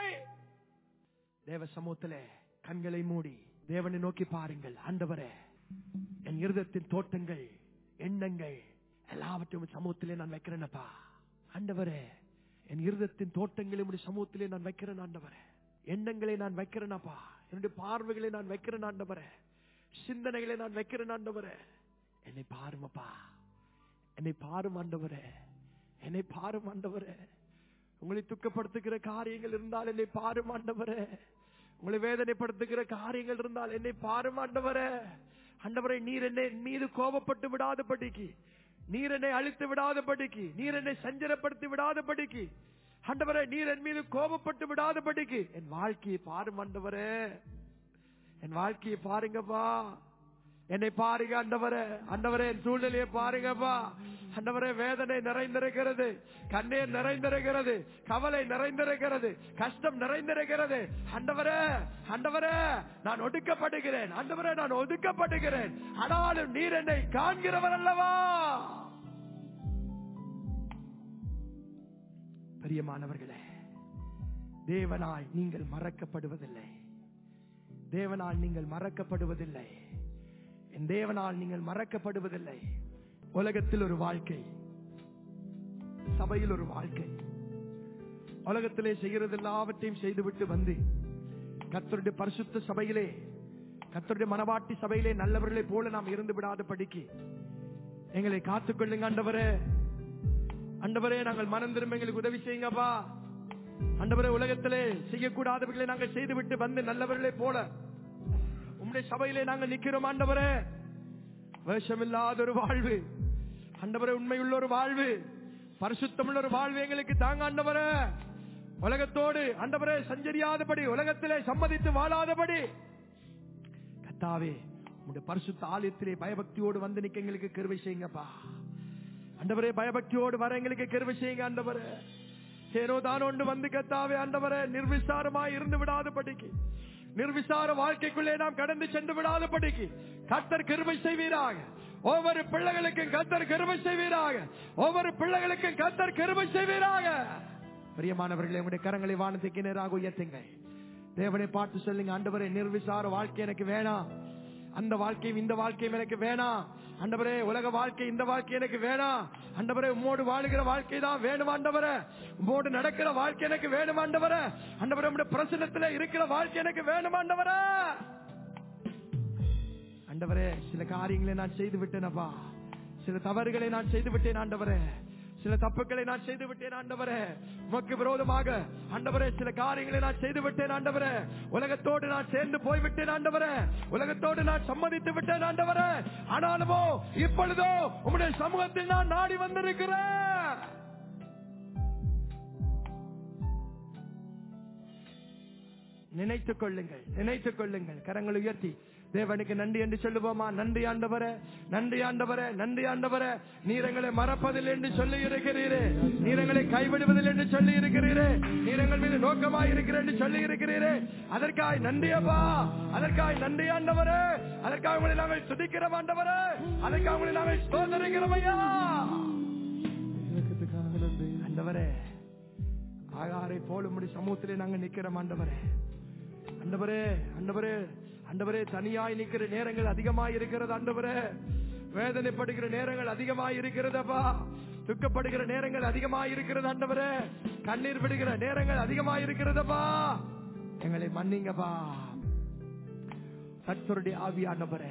தேவ சமூகத்திலே கண்களை மூடி தேவனை நோக்கி பாருங்கள் ஆண்டவரே என் இருதத்தின் தோட்டங்கள் எண்ணங்கள் எல்லாவற்றையும் சமூகத்திலே நான் வைக்கிறேனப்பா ஆண்டவரே என் இருதத்தின் தோட்டங்களை உடைய சமூகத்திலே நான் வைக்கிறேன் ஆண்டவரே எண்ணங்களை நான் வைக்கிறேனப்பா என்னுடைய பார்வைகளை நான் வைக்கிறேன் ஆண்டவரே சிந்தனைகளை நான் வைக்கிறேன் ஆண்டவரே என்னை பாருமப்பா என்னை பாரும் ஆண்டவரே என்னை பாரும் ஆண்டவரே உங்களை துக்கப்படுத்துகிற காரியங்கள் இருந்தால் என்னை பாரும் ஆண்டவரே உங்களை வேதனைப்படுத்துகிற காரியங்கள் இருந்தால் என்னை பாரும் ஆண்டவரே ஆண்டவரே நீர் என்னை என் மீது கோபப்பட்டு விடாதபடிக்கு நீர் என்னை அழித்து விடாதபடிக்கு நீர் என்னை சஞ்சலப்படுத்தி விடாதபடிக்கு ஆண்டவரே நீர் என் மீது கோபப்பட்டு விடாதபடிக்கு என் வாழ்க்கையை பாரும் ஆண்டவரே என் வாழ்க்கையை பாருங்கப்பா என்னை பாருங்க ஆண்டவரே ஆண்டவரே என் சூழ்நிலையை பாருங்கப்பா ஆண்டவரே வேதனை நிறைந்திருக்கிறது கண்ணீர் நிறைந்திருக்கிறது கவலை நிறைந்திருக்கிறது கஷ்டம் நிறைந்திருக்கிறது ஆண்டவரே ஆண்டவரே நான் ஒடுக்கப்படுகிறேன் ஆண்டவரே நான் ஒதுக்கப்படுகிறேன் ஆனாலும் நீர் என்னை காண்கிறவர் அல்லவா பிரியமானவர்களே தேவனாய் நீங்கள் மறக்கப்படுவதில்லை தேவனால் நீங்கள் மறக்கப்படுவதில்லை என் தேவனால் நீங்கள் மறக்கப்படுவதில்லை உலகத்தில் ஒரு வாழ்க்கை சபையில் ஒரு வாழ்க்கை உலகத்திலே செய்கிறது எல்லாவற்றையும் செய்துவிட்டு வந்து கத்தருடைய பரிசுத்த சபையிலே கத்தருடைய மனவாட்டி சபையிலே நல்லவர்களை போல நாம் இருந்து விடாத படிக்கு எங்களை காத்துக்கொள்ளுங்க ஆண்டவரே ஆண்டவரே நாங்கள் மனம் திரும்ப எங்களுக்கு உதவி செய்யுங்கப்பா ஆண்டவரே உலகத்திலே செய்யக்கூடாதவர்களை நாங்கள் செய்துவிட்டு வந்து நல்லவர்களை போல உம்முடைய சபையிலே நாங்கள் நிக்கிறோம் ஆண்டவரே வேஷமில்லாத ஒரு வாழ்வு ஆண்டவரே உண்மையுள்ள ஒரு வாழ்வு பரிசுத்தமுள்ள ஒரு வாழ்வு எங்களுக்கு தாங்க ஆண்டவரே உலகத்தோடு ஆண்டவரே சஞ்சரியாதபடி உலகத்திலே சம்மதித்து வாழாதபடி கத்தாவே உடைய பரிசுத்த ஆலயத்திலே பயபக்தியோடு வந்து நிக்க எங்களுக்கு கருவை செய்யுங்கப்பா ஆண்டவரே பயபக்தியோடு வர எங்களுக்கு கருவை செய்யுங்க ஆண்டவரே ஏனோ தானோண்டு வந்து கத்தாவே ஆண்டவரே நிர்விசாரமாய் இருந்து விடாதபடிக்கு நிர்விசார வாழ்க்கைக்குள்ளே நாம் கடந்து சென்று விடாதபடிக்கு கத்தர் கிருபை செய்வீராக ஒவ்வொரு பிள்ளைகளுக்கும் கத்தர் கிருபை செய்வீராக ஒவ்வொரு பிள்ளைகளுக்கும் கத்தர் கிருபை செய்வீராக பிரியமானவர்களே உங்களுடைய கரங்களை வானத்துக்கு நேராக உயர்த்துங்கள் தேவனை பார்த்து சொல்லுங்க ஆண்டவரே நிர்விசார வாழ்க்கை எனக்கு வேணாம் அந்த வாழ்க்கையும் இந்த வாழ்க்கையும் எனக்கு வேணாம் ஆண்டவரே உலக வாழ்க்கை இந்த வாழ்க்கை எனக்கு வேணாம் ஆண்டவரே உம்மோடு வாழுகிற வாழ்க்கை தான் வேணும் ஆண்டவரே உம்மோடு நடக்கிற வாழ்க்கை எனக்கு வேணும் ஆண்டவரே ஆண்டவரே உம்முடைய பிரசனத்துல இருக்கிற வாழ்க்கை எனக்கு வேணும் ஆண்டவரே ஆண்டவரே சில காரியங்களை நான் செய்து விட்டேனப்பா சில தவறுகளை நான் செய்து விட்டேன் ஆண்டவரே சில தப்புக்களை நான் செய்து விட்டேன் ஆண்டவரே உமக்கு விரோதமாக ஆண்டவரே சில காரியங்களை நான் செய்து விட்டேன் ஆண்டவரே உலகத்தோடு நான் சேர்ந்து போய்விட்டேன் ஆண்டவரே உலகத்தோடு நான் சம்மதித்து விட்டேன் ஆண்டவரே ஆனாலுமோ இப்பொழுதோ உம்முடைய சமூகத்தில் நான் நாடி வந்திருக்கிறேன் நினைத்துக் கொள்ளுங்கள் நினைத்துக் கொள்ளுங்கள் கரங்களை உயர்த்தி தேவனுக்கு நன்றி என்று சொல்லுவோமா நன்றி ஆண்டவரே நன்றி ஆண்டவரே நன்றி ஆண்டவரே நீரங்களை மறப்பதில்லை என்று சொல்லி இருக்கிறீரே நீரங்களை கைவிடுவதில்லை என்று சொல்லி இருக்கிறீரே நீரங்கள் மீது நோக்கமாய் இருக்கிற என்று சொல்லி இருக்கிறீரே அதற்காய் நன்றியப்பா அதற்காய் நன்றி ஆண்டவரே அதற்காக உங்களை நாங்கள் துதிக்கிறோம் ஆண்டவரே அதற்காக உங்களை நாங்கள் சோதனைக்கிறோம் ஐயா ஆண்டவரே ஆகாரை போல முடி சமூகத்திலே நாங்கள் நிக்கிறோம் ஆண்டவரே ஆண்டவரே ஆண்டவரே ஆண்டவரே தனியாய் நிக்கிற நேரங்கள் அதிகமாய் இருக்கிறது ஆண்டவரே வேதனைப்படுகிற நேரங்கள் அதிகமாய் இருக்கிறதப்பா துக்கப்படுகிற நேரங்கள் அதிகமாய் இருக்கிறது ஆண்டவரே கண்ணீர் விடுகிற நேரங்கள் அதிகமாய் இருக்கிறதப்பா எங்களை மன்னிங்கப்பா கர்த்தருடைய ஆவி ஆண்டவரே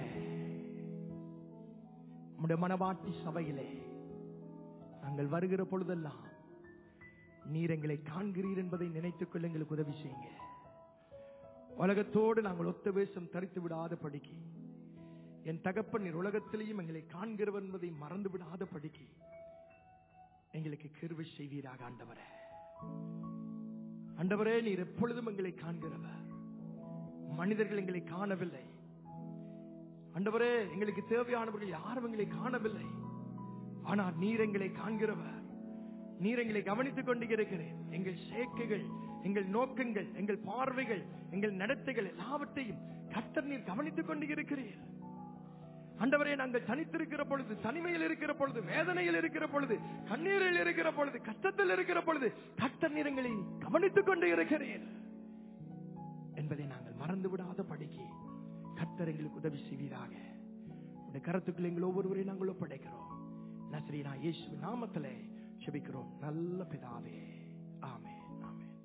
உம்முடைய மனவாட்டி சபையிலே நாங்கள் வருகிற பொழுதெல்லாம் நீர் எங்களை காண்கிறீர் என்பதை நினைத்துக் கொள்ள எங்களுக்கு உதவி செய்யுங்க உலகத்தோடு நாங்கள் ஒத்த வேஷம் தரித்து விடாத படிக்கு என் தகப்பன் நீர் உலகத்திலேயும் எங்களை காண்கிறவர் என்பதை மறந்து விடாத படிக்கு எங்களுக்கு கிருவை செய்வீராக ஆண்டவரே ஆண்டவரே நீர் எப்பொழுதும் எங்களை காண்கிறவர் மனிதர்கள் எங்களை காணவில்லை ஆண்டவரே எங்களுக்கு தேவையானவர்கள் யாரும் எங்களை காணவில்லை ஆனால் நீர் எங்களை காண்கிறவர் நீர் எங்களை கவனித்துக் கொண்டு இருக்கிறேன் எங்கள் சேர்க்கைகள் எங்கள் நோக்கங்கள் எங்கள் பார்வைகள் எங்கள் நடத்தைகள் எல்லாவற்றையும் கர்த்தர் நீர் கவனித்துக் கொண்டு இருக்கிறீர் ஆண்டவரே நாங்கள் தனித்திருக்கிற பொழுது தனிமையில் இருக்கிற பொழுது வேதனையில் இருக்கிற பொழுது கண்ணீரில் இருக்கிற பொழுது கஷ்டத்தில் இருக்கிற பொழுது கர்த்தர் நீர் எங்களை கவனித்துக் கொண்டு இருக்கிறீர் என்பதை நாங்கள் மறந்து விடாத படிக்கு கர்த்தர் எங்களுக்கு உதவி செய்வீராக உடைய கரத்துக்குள் எங்கள் ஒவ்வொருவரையும் நாங்கள் ஒப்படைக்கிறோம் நசரீனா இயேசு நாமத்திலே செபிக்கிறோம் நல்ல பிதாவே ஆமென் ஆமென்